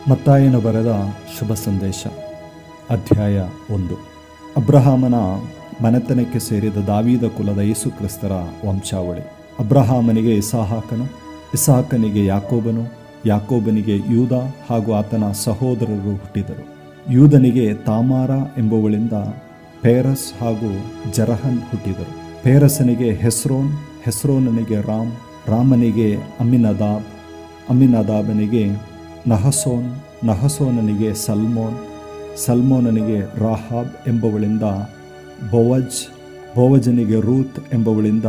ಮತ್ತಾಯನು ಬರೆದ ಶುಭ ಸಂದೇಶ ಅಧ್ಯಾಯ ಒಂದು ಅಬ್ರಹಾಮನ ಮನೆತನಕ್ಕೆ ಸೇರಿದ ದಾವೀದ ಕುಲದ ಯೇಸು ಕ್ರಿಸ್ತರ ವಂಶಾವಳಿ ಅಬ್ರಹಾಮನಿಗೆ ಇಸಾಹಾಕನು ಇಸಾಕನಿಗೆ ಯಾಕೋಬನು ಯಾಕೋಬನಿಗೆ ಯೂದ ಹಾಗೂ ಆತನ ಸಹೋದರರು ಹುಟ್ಟಿದರು ಯೂದನಿಗೆ ತಾಮಾರ ಎಂಬುವಳಿಂದ ಪೇರಸ್ ಹಾಗೂ ಜರಹನ್ ಹುಟ್ಟಿದರು ಪೇರಸನಿಗೆ ಹೆಸ್ರೋನ್ ಹೆಸ್ರೋನನಿಗೆ ರಾಮ್ ರಾಮನಿಗೆ ಅಮ್ಮಿನದಾಬ್ ಅಮ್ಮಿನದಾಬನಿಗೆ ನಹಸೋನ್ ನಹಸೋನನಿಗೆ ಸಲ್ಮೋನ್ ಸಲ್ಮೋನನಿಗೆ ರಾಹಾಬ್ ಎಂಬವಳಿಂದ ಬೋವಜ್ ಬೋವಜನಿಗೆ ರೂತ್ ಎಂಬವಳಿಂದ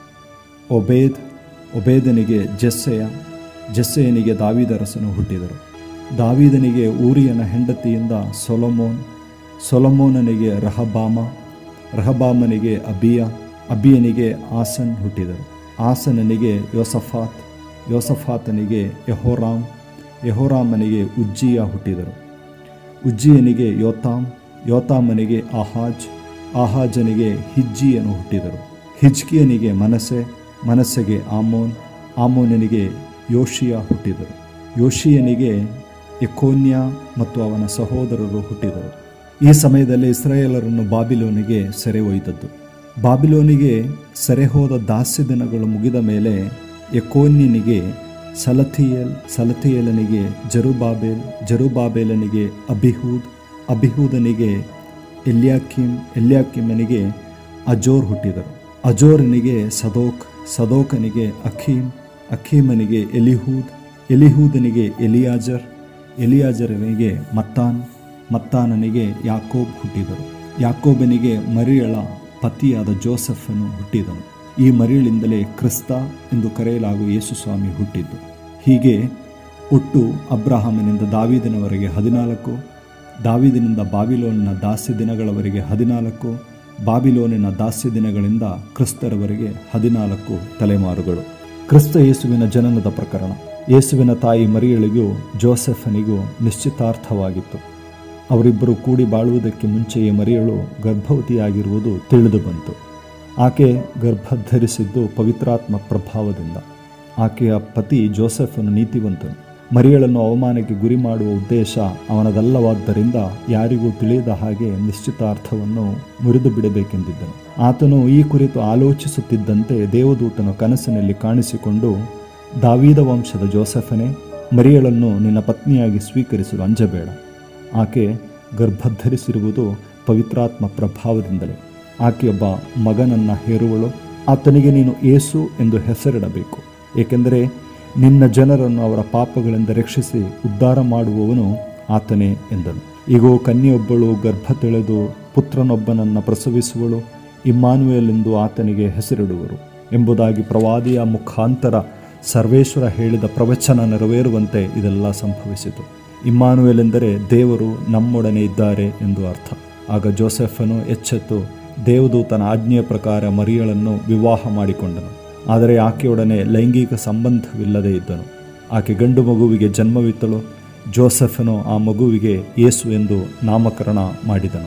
ಒಬೇದ್ ಒಬೇದನಿಗೆ ಜೆಸ್ಸೆಯ ಜೆಸ್ಸೆಯನಿಗೆ ದಾವಿದರಸನು ಹುಟ್ಟಿದರು ದಾವೀದನಿಗೆ ಊರಿಯನ ಹೆಂಡತಿಯಿಂದ ಸೊಲೊಮೋನ್ ಸೊಲೊಮೋನನಿಗೆ ರಹಬಾಮ ರಹಬಾಮನಿಗೆ ಅಬಿಯ ಅಬಿಯನಿಗೆ ಆಸನ್ ಹುಟ್ಟಿದರು ಆಸನನಿಗೆ ಯೋಸಫಾತ್ ಯೋಸಫಾತನಿಗೆ ಯಹೋರಾಮ್ ಯಹೋರಾಮನಿಗೆ ಉಜ್ಜಿಯ ಹುಟ್ಟಿದರು ಉಜ್ಜಿಯನಿಗೆ ಯೋತಾಮ್ ಯೋತಾಮನಿಗೆ ಆಹಾಜ್ ಆಹಾಜನಿಗೆ ಹಿಜ್ಜಿಯನು ಹುಟ್ಟಿದರು ಹಿಜ್ಕಿಯನಿಗೆ ಮನಸೆ ಮನಸ್ಸೆಗೆ ಆಮೋನ್ ಆಮೋನನಿಗೆ ಯೋಶಿಯ ಹುಟ್ಟಿದರು ಯೋಶಿಯನಿಗೆ ಎಕೋನ್ಯ ಮತ್ತು ಅವನ ಸಹೋದರರು ಹುಟ್ಟಿದರು ಈ ಸಮಯದಲ್ಲಿ ಇಸ್ರಾಯೇಲರನ್ನು ಬಾಬಿಲೋನಿಗೆ ಸೆರೆ ಒಯ್ದದ್ದು ಬಾಬಿಲೋನಿಗೆ ಸೆರೆ ಹೋದ ದಾಸ್ಯ ದಿನಗಳು ಮುಗಿದ ಮೇಲೆ ಎಕೋನ್ಯನಿಗೆ ಸಲಥಿಯಲ್ ಸಲಥಿಯಲನಿಗೆ ಜರುಬಾಬೇಲ್ ಜರುಬಾಬೇಲನಿಗೆ ಅಬಿಹೂದ್ ಅಬಿಹೂದನಿಗೆ ಎಲ್ಯಾಕಿಮ್ ಎಲ್ಯಾಕಿಮನಿಗೆ ಅಜೋರ್ ಹುಟ್ಟಿದರು ಅಜೋರನಿಗೆ ಸದೋಕ್ ಸದೋಕನಿಗೆ ಅಖೀಮ್ ಅಖೀಮನಿಗೆ ಎಲಿಹೂದ್ ಎಲಿಹೂದನಿಗೆ ಎಲಿಯಾಜರ್ ಎಲಿಯಾಜರನಿಗೆ ಮತ್ತಾನ್ ಮತ್ತಾನನಿಗೆ ಯಾಕೋಬ್ ಹುಟ್ಟಿದರು ಯಾಕೋಬನಿಗೆ ಮರಿಯಳ ಪತಿಯಾದ ಜೋಸೆಫನು ಹುಟ್ಟಿದನು ಈ ಮರಿಯಳಿಂದಲೇ ಕ್ರಿಸ್ತ ಎಂದು ಕರೆಯಲಾಗುವ ಯೇಸು ಸ್ವಾಮಿ ಹುಟ್ಟಿದ್ದು ಹೀಗೆ ಒಟ್ಟು ಅಬ್ರಹಾಮನಿಂದ ದಾವಿದನವರೆಗೆ ಹದಿನಾಲ್ಕು ದಾವಿದನಿಂದ ಬಾಬಿಲೋನಿನ ದಾಸ್ಯ ದಿನಗಳವರೆಗೆ ಹದಿನಾಲ್ಕು ಬಾಬಿಲೋನಿನ ದಾಸ್ಯ ದಿನಗಳಿಂದ ಕ್ರಿಸ್ತರವರೆಗೆ ಹದಿನಾಲ್ಕು ತಲೆಮಾರುಗಳು ಕ್ರಿಸ್ತ ಯೇಸುವಿನ ಜನನದ ಪ್ರಕರಣ ಯೇಸುವಿನ ತಾಯಿ ಮರಿಯಳಿಗೂ ಜೋಸೆಫನಿಗೂ ನಿಶ್ಚಿತಾರ್ಥವಾಗಿತ್ತು ಅವರಿಬ್ಬರು ಕೂಡಿ ಬಾಳುವುದಕ್ಕೆ ಮುಂಚೆಯೇ ಮರಿಯಳು ಗರ್ಭವತಿಯಾಗಿರುವುದು ತಿಳಿದು ಬಂತು ಆಕೆ ಗರ್ಭಧರಿಸಿದ್ದು ಪವಿತ್ರಾತ್ಮ ಪ್ರಭಾವದಿಂದ ಆಕೆಯ ಪತಿ ಜೋಸೆಫನು ನೀತಿವಂತನು ಮರಿಯಳನ್ನು ಅವಮಾನಕ್ಕೆ ಗುರಿ ಮಾಡುವ ಉದ್ದೇಶ ಅವನದಲ್ಲವಾದ್ದರಿಂದ ಯಾರಿಗೂ ತಿಳಿಯದ ಹಾಗೆ ನಿಶ್ಚಿತಾರ್ಥವನ್ನು ಮುರಿದು ಬಿಡಬೇಕೆಂದಿದ್ದನು ಆತನು ಈ ಕುರಿತು ಆಲೋಚಿಸುತ್ತಿದ್ದಂತೆ ದೇವದೂತನು ಕನಸಿನಲ್ಲಿ ಕಾಣಿಸಿಕೊಂಡು ದಾವೀದ ವಂಶದ ಜೋಸೆಫನೇ ಮರಿಯಳನ್ನು ನಿನ್ನ ಪತ್ನಿಯಾಗಿ ಸ್ವೀಕರಿಸಲು ಅಂಜಬೇಡ ಆಕೆ ಗರ್ಭಧರಿಸಿರುವುದು ಪವಿತ್ರಾತ್ಮ ಪ್ರಭಾವದಿಂದಲೇ ಆಕೆಯೊಬ್ಬ ಮಗನನ್ನು ಹೇರುವಳು ಆತನಿಗೆ ನೀನು ಏಸು ಎಂದು ಹೆಸರಿಡಬೇಕು ಏಕೆಂದರೆ ನಿನ್ನ ಜನರನ್ನು ಅವರ ಪಾಪಗಳಿಂದ ರಕ್ಷಿಸಿ ಉದ್ಧಾರ ಮಾಡುವವನು ಆತನೇ ಎಂದನು ಈಗೋ ಕನ್ಯೆಯೊಬ್ಬಳು ಗರ್ಭ ತೆಳೆದು ಪುತ್ರನೊಬ್ಬನನ್ನು ಪ್ರಸವಿಸುವಳು ಇಮ್ಮಾನುವೆಲೆಂದು ಆತನಿಗೆ ಹೆಸರಿಡುವರು ಎಂಬುದಾಗಿ ಪ್ರವಾದಿಯ ಮುಖಾಂತರ ಸರ್ವೇಶ್ವರ ಹೇಳಿದ ಪ್ರವಚನ ನೆರವೇರುವಂತೆ ಇದೆಲ್ಲ ಸಂಭವಿಸಿತು ಇಮ್ಮಾನುವೆಲೆಂದರೆ ದೇವರು ನಮ್ಮೊಡನೆ ಇದ್ದಾರೆ ಎಂದು ಅರ್ಥ ಆಗ ಜೋಸೆಫನು ಎಚ್ಚೆತ್ತು ದೇವದೂತನ ಆಜ್ಞೆಯ ಪ್ರಕಾರ ಮರಿಯಳನ್ನು ವಿವಾಹ ಮಾಡಿಕೊಂಡನು ಆದರೆ ಆಕೆಯೊಡನೆ ಲೈಂಗಿಕ ಸಂಬಂಧವಿಲ್ಲದೆ ಇದ್ದನು ಆಕೆ ಗಂಡು ಮಗುವಿಗೆ ಜನ್ಮವಿತ್ತಳು ಜೋಸೆಫನು ಆ ಮಗುವಿಗೆ ಯೇಸು ಎಂದು ನಾಮಕರಣ ಮಾಡಿದನು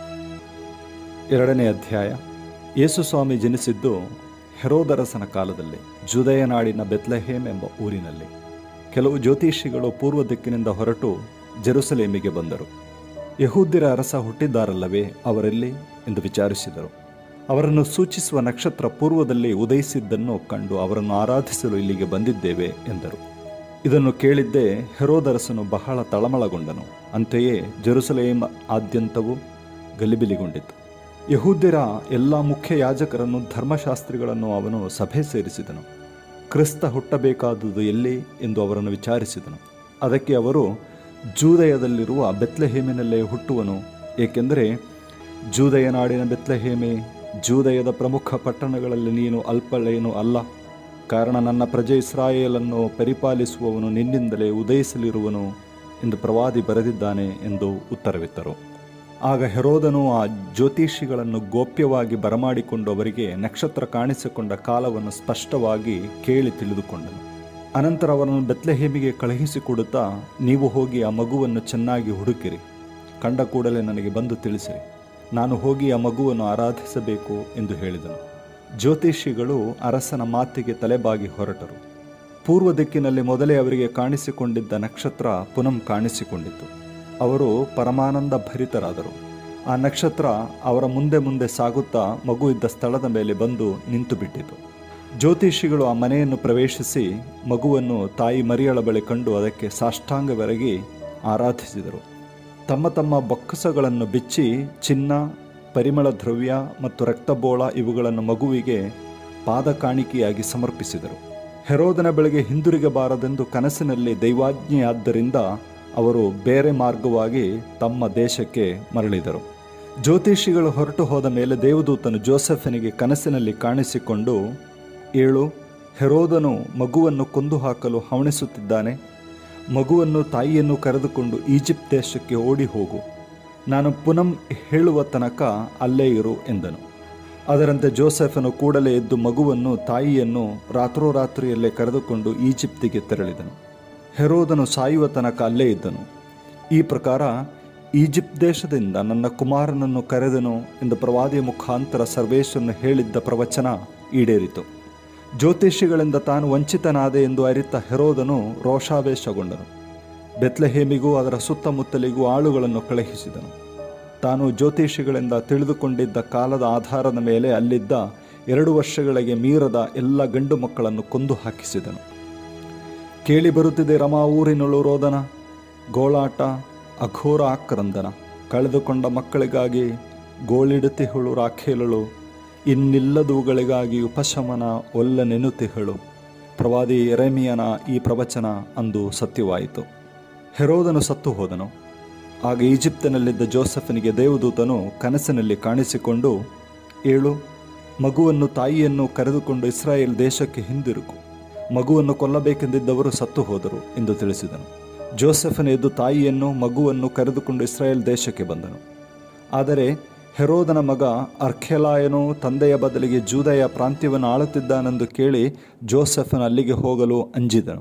ಎರಡನೇ ಅಧ್ಯಾಯ ಯೇಸು ಸ್ವಾಮಿ ಜನಿಸಿದ್ದು ಹೆರೋದರಸನ ಕಾಲದಲ್ಲಿ ಜುದಯ ನಾಡಿನ ಬೆತ್ಲೆಹೇಮ್ ಎಂಬ ಊರಿನಲ್ಲಿ ಕೆಲವು ಜ್ಯೋತಿಷಿಗಳು ಪೂರ್ವ ದಿಕ್ಕಿನಿಂದ ಹೊರಟು ಜೆರುಸಲೇಮಿಗೆ ಬಂದರು ಯಹೂದ್ಯರ ಅರಸ ಹುಟ್ಟಿದ್ದಾರಲ್ಲವೇ ಅವರೆಲ್ಲಿ ಎಂದು ವಿಚಾರಿಸಿದರು ಅವರನ್ನು ಸೂಚಿಸುವ ನಕ್ಷತ್ರ ಪೂರ್ವದಲ್ಲಿ ಉದಯಿಸಿದ್ದನ್ನು ಕಂಡು ಅವರನ್ನು ಆರಾಧಿಸಲು ಇಲ್ಲಿಗೆ ಬಂದಿದ್ದೇವೆ ಎಂದರು ಇದನ್ನು ಕೇಳಿದ್ದೇ ಹೆರೋದರಸನು ಬಹಳ ತಳಮಳಗೊಂಡನು ಅಂತೆಯೇ ಜೆರುಸಲೇಮ್ ಆದ್ಯಂತವೂ ಗಲಿಬಿಲಿಗೊಂಡಿತು ಯಹೂದ್ಯರ ಎಲ್ಲ ಮುಖ್ಯ ಯಾಜಕರನ್ನು ಧರ್ಮಶಾಸ್ತ್ರಿಗಳನ್ನು ಅವನು ಸಭೆ ಸೇರಿಸಿದನು ಕ್ರಿಸ್ತ ಹುಟ್ಟಬೇಕಾದುದು ಎಲ್ಲಿ ಎಂದು ಅವರನ್ನು ವಿಚಾರಿಸಿದನು ಅದಕ್ಕೆ ಅವರು ಜೂದಯದಲ್ಲಿರುವ ಬೆತ್ಲೆಹೇಮಿನಲ್ಲೇ ಹುಟ್ಟುವನು ಏಕೆಂದರೆ ಜೂದಯ ನಾಡಿನ ಬೆತ್ಲೆಹೇಮೆ ಜೂದಯದ ಪ್ರಮುಖ ಪಟ್ಟಣಗಳಲ್ಲಿ ನೀನು ಅಲ್ಪಳೇನು ಅಲ್ಲ ಕಾರಣ ನನ್ನ ಪ್ರಜೆ ಇಸ್ರಾಯೇಲನ್ನು ಪರಿಪಾಲಿಸುವವನು ನಿನ್ನಿಂದಲೇ ಉದಯಿಸಲಿರುವನು ಎಂದು ಪ್ರವಾದಿ ಬರೆದಿದ್ದಾನೆ ಎಂದು ಉತ್ತರವಿತ್ತರು ಆಗ ಹೆರೋದನು ಆ ಜ್ಯೋತಿಷಿಗಳನ್ನು ಗೋಪ್ಯವಾಗಿ ಬರಮಾಡಿಕೊಂಡು ಅವರಿಗೆ ನಕ್ಷತ್ರ ಕಾಣಿಸಿಕೊಂಡ ಕಾಲವನ್ನು ಸ್ಪಷ್ಟವಾಗಿ ಕೇಳಿ ತಿಳಿದುಕೊಂಡನು ಅನಂತರ ಅವರನ್ನು ಬೆತ್ಲೆಹೇಮಿಗೆ ಕಳುಹಿಸಿಕೊಡುತ್ತಾ ನೀವು ಹೋಗಿ ಆ ಮಗುವನ್ನು ಚೆನ್ನಾಗಿ ಹುಡುಕಿರಿ ಕಂಡ ಕೂಡಲೇ ನನಗೆ ಬಂದು ತಿಳಿಸಿರಿ ನಾನು ಹೋಗಿ ಆ ಮಗುವನ್ನು ಆರಾಧಿಸಬೇಕು ಎಂದು ಹೇಳಿದನು ಜ್ಯೋತಿಷಿಗಳು ಅರಸನ ಮಾತಿಗೆ ತಲೆಬಾಗಿ ಹೊರಟರು ಪೂರ್ವ ದಿಕ್ಕಿನಲ್ಲಿ ಮೊದಲೇ ಅವರಿಗೆ ಕಾಣಿಸಿಕೊಂಡಿದ್ದ ನಕ್ಷತ್ರ ಪುನಃ ಕಾಣಿಸಿಕೊಂಡಿತು ಅವರು ಪರಮಾನಂದ ಭರಿತರಾದರು ಆ ನಕ್ಷತ್ರ ಅವರ ಮುಂದೆ ಮುಂದೆ ಸಾಗುತ್ತಾ ಮಗು ಇದ್ದ ಸ್ಥಳದ ಮೇಲೆ ಬಂದು ನಿಂತು ಬಿಟ್ಟಿತು ಜ್ಯೋತಿಷಿಗಳು ಆ ಮನೆಯನ್ನು ಪ್ರವೇಶಿಸಿ ಮಗುವನ್ನು ತಾಯಿ ಮರಿಯಳ ಬಳಿ ಕಂಡು ಅದಕ್ಕೆ ಸಾಷ್ಟಾಂಗವೆರಗಿ ಆರಾಧಿಸಿದರು ತಮ್ಮ ತಮ್ಮ ಬೊಕ್ಕಸಗಳನ್ನು ಬಿಚ್ಚಿ ಚಿನ್ನ ಪರಿಮಳ ದ್ರವ್ಯ ಮತ್ತು ರಕ್ತಬೋಳ ಇವುಗಳನ್ನು ಮಗುವಿಗೆ ಪಾದ ಕಾಣಿಕೆಯಾಗಿ ಸಮರ್ಪಿಸಿದರು ಹೆರೋದನ ಬಳಿಗೆ ಹಿಂದಿರುಗಬಾರದೆಂದು ಕನಸಿನಲ್ಲಿ ದೈವಾಜ್ಞೆಯಾದ್ದರಿಂದ ಅವರು ಬೇರೆ ಮಾರ್ಗವಾಗಿ ತಮ್ಮ ದೇಶಕ್ಕೆ ಮರಳಿದರು ಜ್ಯೋತಿಷಿಗಳು ಹೊರಟು ಹೋದ ಮೇಲೆ ದೇವದೂತನು ಜೋಸೆಫನಿಗೆ ಕನಸಿನಲ್ಲಿ ಕಾಣಿಸಿಕೊಂಡು ಏಳು ಹೆರೋದನು ಮಗುವನ್ನು ಕೊಂದು ಹಾಕಲು ಹವಣಿಸುತ್ತಿದ್ದಾನೆ ಮಗುವನ್ನು ತಾಯಿಯನ್ನು ಕರೆದುಕೊಂಡು ಈಜಿಪ್ಟ್ ದೇಶಕ್ಕೆ ಓಡಿ ಹೋಗು ನಾನು ಪುನಃ ಹೇಳುವ ತನಕ ಅಲ್ಲೇ ಇರು ಎಂದನು ಅದರಂತೆ ಜೋಸೆಫನು ಕೂಡಲೇ ಎದ್ದು ಮಗುವನ್ನು ತಾಯಿಯನ್ನು ರಾತ್ರೋರಾತ್ರಿಯಲ್ಲೇ ಕರೆದುಕೊಂಡು ಈಜಿಪ್ತಿಗೆ ತೆರಳಿದನು ಹೆರೋದನು ಸಾಯುವ ತನಕ ಅಲ್ಲೇ ಇದ್ದನು ಈ ಪ್ರಕಾರ ಈಜಿಪ್ಟ್ ದೇಶದಿಂದ ನನ್ನ ಕುಮಾರನನ್ನು ಕರೆದನು ಎಂದು ಪ್ರವಾದಿಯ ಮುಖಾಂತರ ಸರ್ವೇಶ್ವರನು ಹೇಳಿದ್ದ ಪ್ರವಚನ ಈಡೇರಿತು ಜ್ಯೋತಿಷಿಗಳಿಂದ ತಾನು ವಂಚಿತನಾದೆ ಎಂದು ಅರಿತ ಹೆರೋದನು ರೋಷಾವೇಶಗೊಂಡನು ಬೆತ್ಲೆಹೇಮಿಗೂ ಅದರ ಸುತ್ತಮುತ್ತಲಿಗೂ ಆಳುಗಳನ್ನು ಕಳುಹಿಸಿದನು ತಾನು ಜ್ಯೋತಿಷಿಗಳಿಂದ ತಿಳಿದುಕೊಂಡಿದ್ದ ಕಾಲದ ಆಧಾರದ ಮೇಲೆ ಅಲ್ಲಿದ್ದ ಎರಡು ವರ್ಷಗಳಿಗೆ ಮೀರದ ಎಲ್ಲ ಗಂಡು ಮಕ್ಕಳನ್ನು ಕೊಂದು ಹಾಕಿಸಿದನು ಕೇಳಿ ಬರುತ್ತಿದೆ ರಮಾ ಊರಿನಳು ರೋದನ ಗೋಳಾಟ ಅಘೋರ ಆಕ್ರಂದನ ಕಳೆದುಕೊಂಡ ಮಕ್ಕಳಿಗಾಗಿ ಗೋಳಿಡುತಿಹಳು ರಾಖೇಲಳು ಇನ್ನಿಲ್ಲದವುಗಳಿಗಾಗಿ ಉಪಶಮನ ಒಲ್ಲನೆನುತಿಹಳು ಪ್ರವಾದಿ ಎರೆಮಿಯನ ಈ ಪ್ರವಚನ ಅಂದು ಸತ್ಯವಾಯಿತು ಹೆರೋದನು ಸತ್ತು ಹೋದನು ಆಗ ಈಜಿಪ್ತಿನಲ್ಲಿದ್ದ ಜೋಸೆಫನಿಗೆ ದೇವದೂತನು ಕನಸಿನಲ್ಲಿ ಕಾಣಿಸಿಕೊಂಡು ಏಳು ಮಗುವನ್ನು ತಾಯಿಯನ್ನು ಕರೆದುಕೊಂಡು ಇಸ್ರಾಯೇಲ್ ದೇಶಕ್ಕೆ ಹಿಂದಿರುಗು ಮಗುವನ್ನು ಕೊಲ್ಲಬೇಕೆಂದಿದ್ದವರು ಸತ್ತು ಹೋದರು ಎಂದು ತಿಳಿಸಿದನು ಜೋಸೆಫನ ಎದ್ದು ತಾಯಿಯನ್ನು ಮಗುವನ್ನು ಕರೆದುಕೊಂಡು ಇಸ್ರಾಯೇಲ್ ದೇಶಕ್ಕೆ ಬಂದನು ಆದರೆ ಹೆರೋದನ ಮಗ ಅರ್ಖೆಲಾಯನು ತಂದೆಯ ಬದಲಿಗೆ ಜೂದಯ ಪ್ರಾಂತ್ಯವನ್ನು ಆಳುತ್ತಿದ್ದಾನೆಂದು ಕೇಳಿ ಜೋಸೆಫನ ಅಲ್ಲಿಗೆ ಹೋಗಲು ಅಂಜಿದನು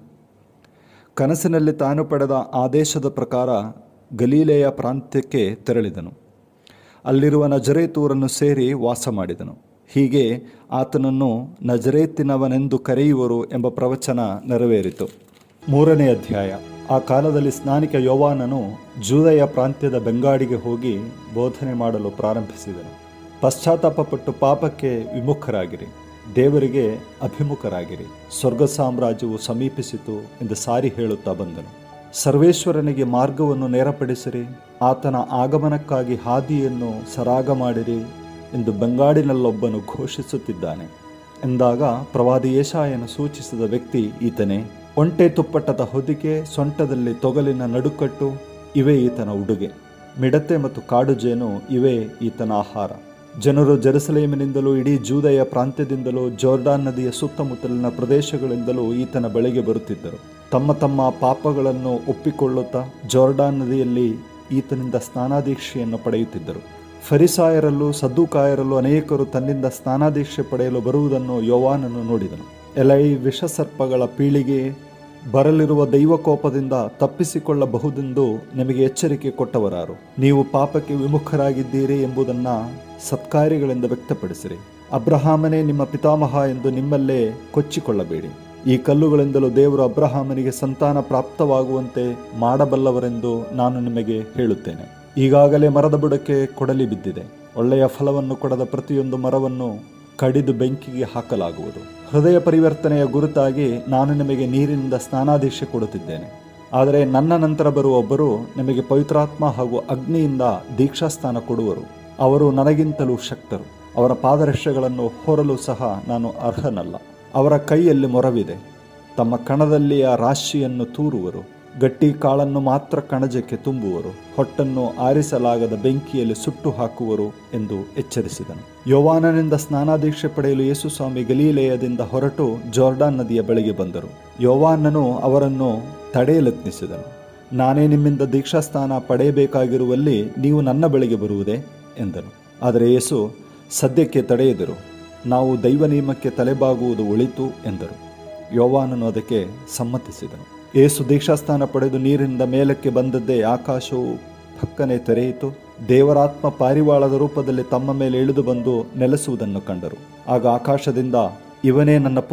ಕನಸಿನಲ್ಲಿ ತಾನು ಪಡೆದ ಆದೇಶದ ಪ್ರಕಾರ ಗಲೀಲೆಯ ಪ್ರಾಂತ್ಯಕ್ಕೆ ತೆರಳಿದನು ಅಲ್ಲಿರುವ ನಜರೇತೂರನ್ನು ಸೇರಿ ವಾಸ ಮಾಡಿದನು ಹೀಗೆ ಆತನನ್ನು ನಜರೇತಿನವನೆಂದು ಕರೆಯುವರು ಎಂಬ ಪ್ರವಚನ ನೆರವೇರಿತು ಮೂರನೇ ಅಧ್ಯಾಯ ಆ ಕಾಲದಲ್ಲಿ ಸ್ನಾನಿಕ ಯೋವಾನನು ಜೂದಯ ಪ್ರಾಂತ್ಯದ ಬೆಂಗಾಡಿಗೆ ಹೋಗಿ ಬೋಧನೆ ಮಾಡಲು ಪ್ರಾರಂಭಿಸಿದನು ಪಶ್ಚಾತ್ತಾಪಪಟ್ಟು ಪಾಪಕ್ಕೆ ವಿಮುಖರಾಗಿರಿ ದೇವರಿಗೆ ಅಭಿಮುಖರಾಗಿರಿ ಸ್ವರ್ಗ ಸಾಮ್ರಾಜ್ಯವು ಸಮೀಪಿಸಿತು ಎಂದು ಸಾರಿ ಹೇಳುತ್ತಾ ಬಂದನು ಸರ್ವೇಶ್ವರನಿಗೆ ಮಾರ್ಗವನ್ನು ನೇರಪಡಿಸಿರಿ ಆತನ ಆಗಮನಕ್ಕಾಗಿ ಹಾದಿಯನ್ನು ಸರಾಗ ಮಾಡಿರಿ ಎಂದು ಬೆಂಗಾಡಿನಲ್ಲೊಬ್ಬನು ಘೋಷಿಸುತ್ತಿದ್ದಾನೆ ಎಂದಾಗ ಪ್ರವಾದಿ ಯೇಷಾಯನು ಸೂಚಿಸಿದ ವ್ಯಕ್ತಿ ಈತನೇ ಒಂಟೆ ತುಪ್ಪಟ್ಟದ ಹೊದಿಕೆ ಸೊಂಟದಲ್ಲಿ ತೊಗಲಿನ ನಡುಕಟ್ಟು ಇವೇ ಈತನ ಉಡುಗೆ ಮಿಡತೆ ಮತ್ತು ಕಾಡುಜೇನು ಇವೇ ಈತನ ಆಹಾರ ಜನರು ಜೆರುಸಲೇಮಿನಿಂದಲೂ ಇಡೀ ಜೂದಯ ಪ್ರಾಂತ್ಯದಿಂದಲೂ ಜೋರ್ಡಾನ್ ನದಿಯ ಸುತ್ತಮುತ್ತಲಿನ ಪ್ರದೇಶಗಳಿಂದಲೂ ಈತನ ಬಳಿಗೆ ಬರುತ್ತಿದ್ದರು ತಮ್ಮ ತಮ್ಮ ಪಾಪಗಳನ್ನು ಒಪ್ಪಿಕೊಳ್ಳುತ್ತಾ ಜೋರ್ಡಾನ್ ನದಿಯಲ್ಲಿ ಈತನಿಂದ ಸ್ನಾನಾದೀಕ್ಷೆಯನ್ನು ಪಡೆಯುತ್ತಿದ್ದರು ಫರಿಸಾಯರಲ್ಲೂ ಸದ್ದುಕಾಯರಲ್ಲೂ ಅನೇಕರು ತನ್ನಿಂದ ಸ್ನಾನಾದೀಕ್ಷೆ ಪಡೆಯಲು ಬರುವುದನ್ನು ಯೋವಾನನು ನೋಡಿದನು ಎಲೈ ವಿಷಸರ್ಪಗಳ ಪೀಳಿಗೆ ಬರಲಿರುವ ದೈವಕೋಪದಿಂದ ತಪ್ಪಿಸಿಕೊಳ್ಳಬಹುದೆಂದು ನಿಮಗೆ ಎಚ್ಚರಿಕೆ ಕೊಟ್ಟವರಾರು ನೀವು ಪಾಪಕ್ಕೆ ವಿಮುಖರಾಗಿದ್ದೀರಿ ಎಂಬುದನ್ನು ಸತ್ಕಾರ್ಯಗಳಿಂದ ವ್ಯಕ್ತಪಡಿಸಿರಿ ಅಬ್ರಹಾಮನೇ ನಿಮ್ಮ ಪಿತಾಮಹ ಎಂದು ನಿಮ್ಮಲ್ಲೇ ಕೊಚ್ಚಿಕೊಳ್ಳಬೇಡಿ ಈ ಕಲ್ಲುಗಳಿಂದಲೂ ದೇವರು ಅಬ್ರಹಾಮನಿಗೆ ಸಂತಾನ ಪ್ರಾಪ್ತವಾಗುವಂತೆ ಮಾಡಬಲ್ಲವರೆಂದು ನಾನು ನಿಮಗೆ ಹೇಳುತ್ತೇನೆ ಈಗಾಗಲೇ ಮರದ ಬುಡಕ್ಕೆ ಕೊಡಲಿ ಬಿದ್ದಿದೆ ಒಳ್ಳೆಯ ಫಲವನ್ನು ಕೊಡದ ಪ್ರತಿಯೊಂದು ಮರವನ್ನು ಕಡಿದು ಬೆಂಕಿಗೆ ಹಾಕಲಾಗುವುದು ಹೃದಯ ಪರಿವರ್ತನೆಯ ಗುರುತಾಗಿ ನಾನು ನಿಮಗೆ ನೀರಿನಿಂದ ಸ್ನಾನಾದೀಕ್ಷೆ ಕೊಡುತ್ತಿದ್ದೇನೆ ಆದರೆ ನನ್ನ ನಂತರ ಬರುವ ಒಬ್ಬರು ನಿಮಗೆ ಪವಿತ್ರಾತ್ಮ ಹಾಗೂ ಅಗ್ನಿಯಿಂದ ದೀಕ್ಷಾಸ್ಥಾನ ಕೊಡುವರು ಅವರು ನನಗಿಂತಲೂ ಶಕ್ತರು ಅವರ ಪಾದರಕ್ಷೆಗಳನ್ನು ಹೊರಲು ಸಹ ನಾನು ಅರ್ಹನಲ್ಲ ಅವರ ಕೈಯಲ್ಲಿ ಮೊರವಿದೆ ತಮ್ಮ ಕಣದಲ್ಲಿಯ ರಾಶಿಯನ್ನು ತೂರುವರು ಗಟ್ಟಿ ಕಾಳನ್ನು ಮಾತ್ರ ಕಣಜಕ್ಕೆ ತುಂಬುವರು ಹೊಟ್ಟನ್ನು ಆರಿಸಲಾಗದ ಬೆಂಕಿಯಲ್ಲಿ ಸುಟ್ಟು ಹಾಕುವರು ಎಂದು ಎಚ್ಚರಿಸಿದನು ಯೋವಾನನಿಂದ ಸ್ನಾನಾದೀಕ್ಷೆ ಪಡೆಯಲು ಯೇಸುಸ್ವಾಮಿ ಗಲೀಲೆಯದಿಂದ ಹೊರಟು ಜೋರ್ಡಾನ್ ನದಿಯ ಬಳಿಗೆ ಬಂದರು ಯೋವಾನನು ಅವರನ್ನು ತಡೆಯಲೆತ್ನಿಸಿದನು ನಾನೇ ನಿಮ್ಮಿಂದ ದೀಕ್ಷಾಸ್ಥಾನ ಪಡೆಯಬೇಕಾಗಿರುವಲ್ಲಿ ನೀವು ನನ್ನ ಬಳಿಗೆ ಬರುವುದೇ ಎಂದನು ಆದರೆ ಯೇಸು ಸದ್ಯಕ್ಕೆ ತಡೆಯದಿರು ನಾವು ದೈವ ನಿಯಮಕ್ಕೆ ತಲೆಬಾಗುವುದು ಒಳಿತು ಎಂದರು ಯೋವಾನನು ಅದಕ್ಕೆ ಸಮ್ಮತಿಸಿದನು ಏಸು ದೀಕ್ಷಾಸ್ಥಾನ ಪಡೆದು ನೀರಿನಿಂದ ಮೇಲಕ್ಕೆ ಬಂದದ್ದೇ ಆಕಾಶವು ಪಕ್ಕನೆ ತೆರೆಯಿತು ದೇವರಾತ್ಮ ಪಾರಿವಾಳದ ರೂಪದಲ್ಲಿ ತಮ್ಮ ಮೇಲೆ ಇಳಿದು ಬಂದು ನೆಲೆಸುವುದನ್ನು ಕಂಡರು ಆಗ ಆಕಾಶದಿಂದ ಇವನೇ ನನ್ನ ಪುತ್ರ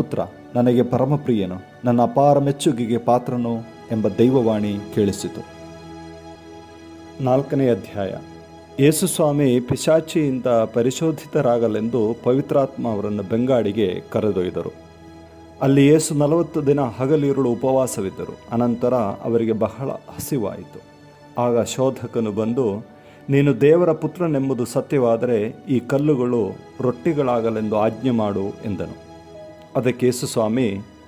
ನನಗೆ ಪರಮಪ್ರಿಯನು ನನ್ನ ಅಪಾರ ಮೆಚ್ಚುಗೆಗೆ ಪಾತ್ರನು ಎಂಬ ದೈವವಾಣಿ ಕೇಳಿಸಿತು ನಾಲ್ಕನೇ ಅಧ್ಯಾಯ ಯೇಸುಸ್ವಾಮಿ ಪಿಶಾಚಿಯಿಂದ ಪರಿಶೋಧಿತರಾಗಲೆಂದು ಪವಿತ್ರಾತ್ಮ ಅವರನ್ನು ಬೆಂಗಾಡಿಗೆ ಕರೆದೊಯ್ದರು ಅಲ್ಲಿ ಯೇಸು ನಲವತ್ತು ದಿನ ಹಗಲಿರುಳು ಉಪವಾಸವಿದ್ದರು ಅನಂತರ ಅವರಿಗೆ ಬಹಳ ಹಸಿವಾಯಿತು ಆಗ ಶೋಧಕನು ಬಂದು ನೀನು ದೇವರ ಪುತ್ರನೆಂಬುದು ಸತ್ಯವಾದರೆ ಈ ಕಲ್ಲುಗಳು ರೊಟ್ಟಿಗಳಾಗಲೆಂದು ಆಜ್ಞೆ ಮಾಡು ಎಂದನು ಅದಕ್ಕೆ ಯೇಸುಸ್ವಾಮಿ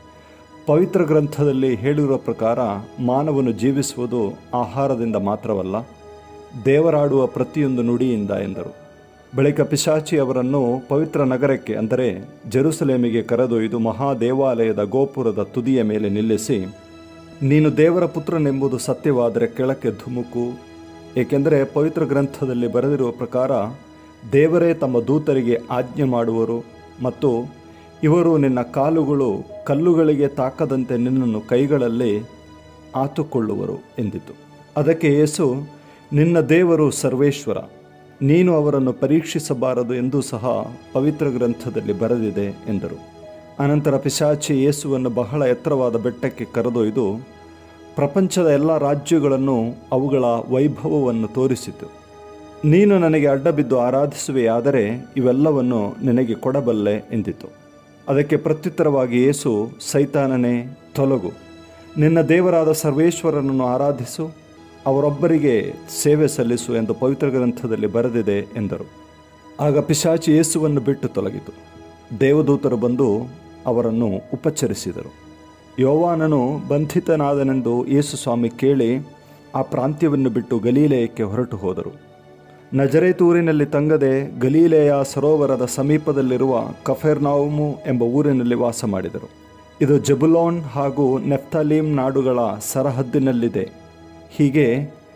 ಪವಿತ್ರ ಗ್ರಂಥದಲ್ಲಿ ಹೇಳಿರುವ ಪ್ರಕಾರ ಮಾನವನು ಜೀವಿಸುವುದು ಆಹಾರದಿಂದ ಮಾತ್ರವಲ್ಲ ದೇವರಾಡುವ ಪ್ರತಿಯೊಂದು ನುಡಿಯಿಂದ ಎಂದರು ಬಳಿಕ ಪಿಶಾಚಿ ಅವರನ್ನು ಪವಿತ್ರ ನಗರಕ್ಕೆ ಅಂದರೆ ಜೆರುಸಲೇಮಿಗೆ ಕರೆದೊಯ್ದು ಮಹಾದೇವಾಲಯದ ಗೋಪುರದ ತುದಿಯ ಮೇಲೆ ನಿಲ್ಲಿಸಿ ನೀನು ದೇವರ ಪುತ್ರನೆಂಬುದು ಸತ್ಯವಾದರೆ ಕೆಳಕ್ಕೆ ಧುಮುಕು ಏಕೆಂದರೆ ಪವಿತ್ರ ಗ್ರಂಥದಲ್ಲಿ ಬರೆದಿರುವ ಪ್ರಕಾರ ದೇವರೇ ತಮ್ಮ ದೂತರಿಗೆ ಆಜ್ಞೆ ಮಾಡುವರು ಮತ್ತು ಇವರು ನಿನ್ನ ಕಾಲುಗಳು ಕಲ್ಲುಗಳಿಗೆ ತಾಕದಂತೆ ನಿನ್ನನ್ನು ಕೈಗಳಲ್ಲಿ ಆತುಕೊಳ್ಳುವರು ಎಂದಿತು ಅದಕ್ಕೆ ಯೇಸು ನಿನ್ನ ದೇವರು ಸರ್ವೇಶ್ವರ ನೀನು ಅವರನ್ನು ಪರೀಕ್ಷಿಸಬಾರದು ಎಂದೂ ಸಹ ಪವಿತ್ರ ಗ್ರಂಥದಲ್ಲಿ ಬರೆದಿದೆ ಎಂದರು ಅನಂತರ ಪಿಶಾಚಿ ಯೇಸುವನ್ನು ಬಹಳ ಎತ್ತರವಾದ ಬೆಟ್ಟಕ್ಕೆ ಕರೆದೊಯ್ದು ಪ್ರಪಂಚದ ಎಲ್ಲ ರಾಜ್ಯಗಳನ್ನು ಅವುಗಳ ವೈಭವವನ್ನು ತೋರಿಸಿತು ನೀನು ನನಗೆ ಅಡ್ಡಬಿದ್ದು ಆರಾಧಿಸುವೆಯಾದರೆ ಇವೆಲ್ಲವನ್ನು ನಿನಗೆ ಕೊಡಬಲ್ಲೆ ಎಂದಿತು ಅದಕ್ಕೆ ಪ್ರತ್ಯುತ್ತರವಾಗಿ ಯೇಸು ಸೈತಾನನೇ ತೊಲಗು ನಿನ್ನ ದೇವರಾದ ಸರ್ವೇಶ್ವರನನ್ನು ಆರಾಧಿಸು ಅವರೊಬ್ಬರಿಗೆ ಸೇವೆ ಸಲ್ಲಿಸು ಎಂದು ಪವಿತ್ರ ಗ್ರಂಥದಲ್ಲಿ ಬರೆದಿದೆ ಎಂದರು ಆಗ ಪಿಶಾಚಿ ಯೇಸುವನ್ನು ಬಿಟ್ಟು ತೊಲಗಿತು ದೇವದೂತರು ಬಂದು ಅವರನ್ನು ಉಪಚರಿಸಿದರು ಯೋವಾನನು ಬಂಧಿತನಾದನೆಂದು ಯೇಸು ಸ್ವಾಮಿ ಕೇಳಿ ಆ ಪ್ರಾಂತ್ಯವನ್ನು ಬಿಟ್ಟು ಗಲೀಲೆಯಕ್ಕೆ ಹೊರಟು ಹೋದರು ನಜರೇತೂರಿನಲ್ಲಿ ತಂಗದೆ ಗಲೀಲೆಯ ಸರೋವರದ ಸಮೀಪದಲ್ಲಿರುವ ಕಫೆರ್ನಾವುಮು ಎಂಬ ಊರಿನಲ್ಲಿ ವಾಸ ಮಾಡಿದರು ಇದು ಜಬುಲೋನ್ ಹಾಗೂ ನೆಫ್ತಾಲೀಮ್ ನಾಡುಗಳ ಸರಹದ್ದಿನಲ್ಲಿದೆ ಹೀಗೆ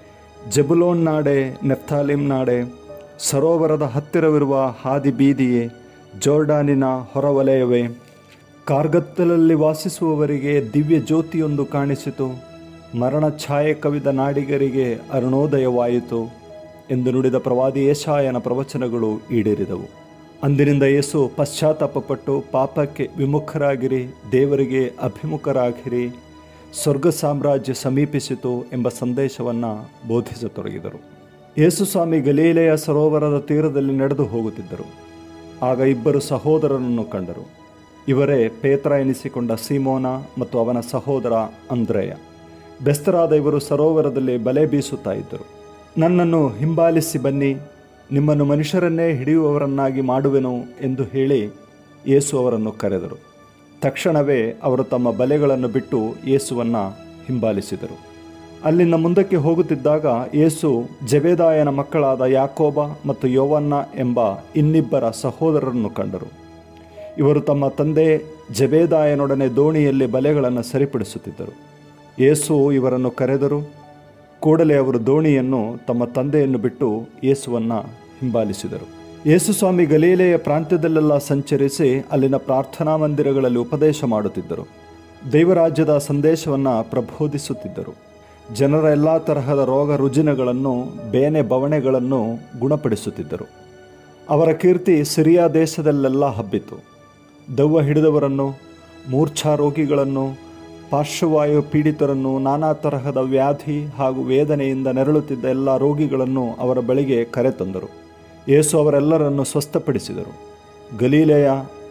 ಜಬುಲೋನ್ ನಾಡೆ ನೆಫ್ತಾಲಿಮ್ ನಾಡೆ ಸರೋವರದ ಹತ್ತಿರವಿರುವ ಹಾದಿ ಬೀದಿಯೇ ಜೋರ್ಡಾನಿನ ಹೊರವಲಯವೇ ಕಾರ್ಗತ್ತಲಲ್ಲಿ ವಾಸಿಸುವವರಿಗೆ ದಿವ್ಯ ಜ್ಯೋತಿಯೊಂದು ಕಾಣಿಸಿತು ಮರಣ ಛಾಯೆ ಕವಿದ ನಾಡಿಗರಿಗೆ ಅರುಣೋದಯವಾಯಿತು ಎಂದು ನುಡಿದ ಪ್ರವಾದಿ ಯೇಷಾಯನ ಪ್ರವಚನಗಳು ಈಡೇರಿದವು ಅಂದಿನಿಂದ ಯೇಸು ಪಶ್ಚಾತ್ತಾಪಪಟ್ಟು ಪಾಪಕ್ಕೆ ವಿಮುಖರಾಗಿರಿ ದೇವರಿಗೆ ಅಭಿಮುಖರಾಗಿರಿ ಸ್ವರ್ಗ ಸಾಮ್ರಾಜ್ಯ ಸಮೀಪಿಸಿತು ಎಂಬ ಸಂದೇಶವನ್ನು ಬೋಧಿಸತೊಡಗಿದರು ಯೇಸು ಸ್ವಾಮಿ ಗಲೀಲೆಯ ಸರೋವರದ ತೀರದಲ್ಲಿ ನಡೆದು ಹೋಗುತ್ತಿದ್ದರು ಆಗ ಇಬ್ಬರು ಸಹೋದರರನ್ನು ಕಂಡರು ಇವರೇ ಪೇತ್ರ ಎನಿಸಿಕೊಂಡ ಸೀಮೋನ ಮತ್ತು ಅವನ ಸಹೋದರ ಅಂದ್ರೆಯ ಬೆಸ್ತರಾದ ಇವರು ಸರೋವರದಲ್ಲಿ ಬಲೆ ಬೀಸುತ್ತಾ ಇದ್ದರು ನನ್ನನ್ನು ಹಿಂಬಾಲಿಸಿ ಬನ್ನಿ ನಿಮ್ಮನ್ನು ಮನುಷ್ಯರನ್ನೇ ಹಿಡಿಯುವವರನ್ನಾಗಿ ಮಾಡುವೆನು ಎಂದು ಹೇಳಿ ಯೇಸು ಅವರನ್ನು ಕರೆದರು ತಕ್ಷಣವೇ ಅವರು ತಮ್ಮ ಬಲೆಗಳನ್ನು ಬಿಟ್ಟು ಯೇಸುವನ್ನು ಹಿಂಬಾಲಿಸಿದರು ಅಲ್ಲಿಂದ ಮುಂದಕ್ಕೆ ಹೋಗುತ್ತಿದ್ದಾಗ ಯೇಸು ಜಬೇದಾಯನ ಮಕ್ಕಳಾದ ಯಾಕೋಬ ಮತ್ತು ಯೋವನ್ನ ಎಂಬ ಇನ್ನಿಬ್ಬರ ಸಹೋದರರನ್ನು ಕಂಡರು ಇವರು ತಮ್ಮ ತಂದೆ ಜಬೇದಾಯನೊಡನೆ ದೋಣಿಯಲ್ಲಿ ಬಲೆಗಳನ್ನು ಸರಿಪಡಿಸುತ್ತಿದ್ದರು ಯೇಸು ಇವರನ್ನು ಕರೆದರು ಕೂಡಲೇ ಅವರು ದೋಣಿಯನ್ನು ತಮ್ಮ ತಂದೆಯನ್ನು ಬಿಟ್ಟು ಯೇಸುವನ್ನು ಹಿಂಬಾಲಿಸಿದರು ಯೇಸು ಸ್ವಾಮಿ ಗಲೀಲೆಯ ಪ್ರಾಂತ್ಯದಲ್ಲೆಲ್ಲ ಸಂಚರಿಸಿ ಅಲ್ಲಿನ ಪ್ರಾರ್ಥನಾ ಮಂದಿರಗಳಲ್ಲಿ ಉಪದೇಶ ಮಾಡುತ್ತಿದ್ದರು ದೈವರಾಜ್ಯದ ಸಂದೇಶವನ್ನು ಪ್ರಬೋಧಿಸುತ್ತಿದ್ದರು ಜನರ ಎಲ್ಲ ತರಹದ ರೋಗ ರುಜಿನಗಳನ್ನು ಬೇನೆ ಬವಣೆಗಳನ್ನು ಗುಣಪಡಿಸುತ್ತಿದ್ದರು ಅವರ ಕೀರ್ತಿ ಸಿರಿಯಾ ದೇಶದಲ್ಲೆಲ್ಲ ಹಬ್ಬಿತು ದೆವ್ವ ಹಿಡಿದವರನ್ನು ಮೂರ್ಛಾ ರೋಗಿಗಳನ್ನು ಪಾರ್ಶ್ವವಾಯು ಪೀಡಿತರನ್ನು ನಾನಾ ತರಹದ ವ್ಯಾಧಿ ಹಾಗೂ ವೇದನೆಯಿಂದ ನೆರಳುತ್ತಿದ್ದ ಎಲ್ಲ ರೋಗಿಗಳನ್ನು ಅವರ ಬಳಿಗೆ ಕರೆತಂದರು ಯೇಸು ಅವರೆಲ್ಲರನ್ನು ಸ್ವಸ್ಥಪಡಿಸಿದರು ಗಲೀಲೆಯ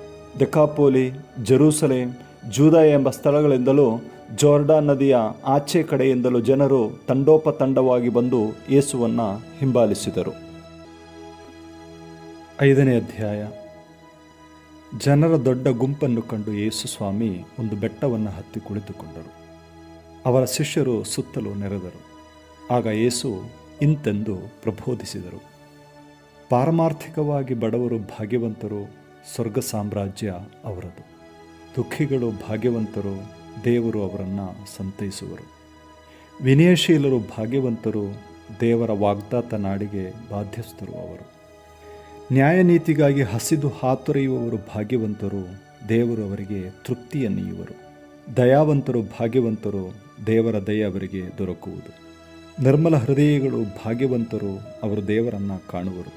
ದೆಕಾಪೋಲಿ ಜೆರೂಸಲೇಮ್ ಜೂದಾಯ ಎಂಬ ಸ್ಥಳಗಳಿಂದಲೂ ಜೋರ್ಡಾನ್ ನದಿಯ ಆಚೆ ಕಡೆಯಿಂದಲೂ ಜನರು ತಂಡೋಪತಂಡವಾಗಿ ಬಂದು ಯೇಸುವನ್ನು ಹಿಂಬಾಲಿಸಿದರು ಐದನೇ ಅಧ್ಯಾಯ ಜನರ ದೊಡ್ಡ ಗುಂಪನ್ನು ಕಂಡು ಯೇಸು ಸ್ವಾಮಿ ಒಂದು ಬೆಟ್ಟವನ್ನು ಹತ್ತಿ ಕುಳಿತುಕೊಂಡರು ಅವರ ಶಿಷ್ಯರು ಸುತ್ತಲೂ ನೆರೆದರು ಆಗ ಯೇಸು ಇಂತೆಂದು ಪ್ರಬೋಧಿಸಿದರು ಪಾರಮಾರ್ಥಿಕವಾಗಿ ಬಡವರು ಭಾಗ್ಯವಂತರು ಸ್ವರ್ಗ ಸಾಮ್ರಾಜ್ಯ ಅವರದು ದುಃಖಿಗಳು ಭಾಗ್ಯವಂತರು ದೇವರು ಅವರನ್ನು ಸಂತೈಸುವರು ವಿನಯಶೀಲರು ಭಾಗ್ಯವಂತರು ದೇವರ ವಾಗ್ದಾತ ನಾಡಿಗೆ ಬಾಧ್ಯಸ್ಥರು ಅವರು ನ್ಯಾಯನೀತಿಗಾಗಿ ಹಸಿದು ಹಾತೊರೆಯುವವರು ಭಾಗ್ಯವಂತರು ದೇವರು ಅವರಿಗೆ ತೃಪ್ತಿಯನ್ನೀಯುವರು ದಯಾವಂತರು ಭಾಗ್ಯವಂತರು ದೇವರ ದಯ ಅವರಿಗೆ ದೊರಕುವುದು ನಿರ್ಮಲ ಹೃದಯಗಳು ಭಾಗ್ಯವಂತರು ಅವರು ದೇವರನ್ನು ಕಾಣುವರು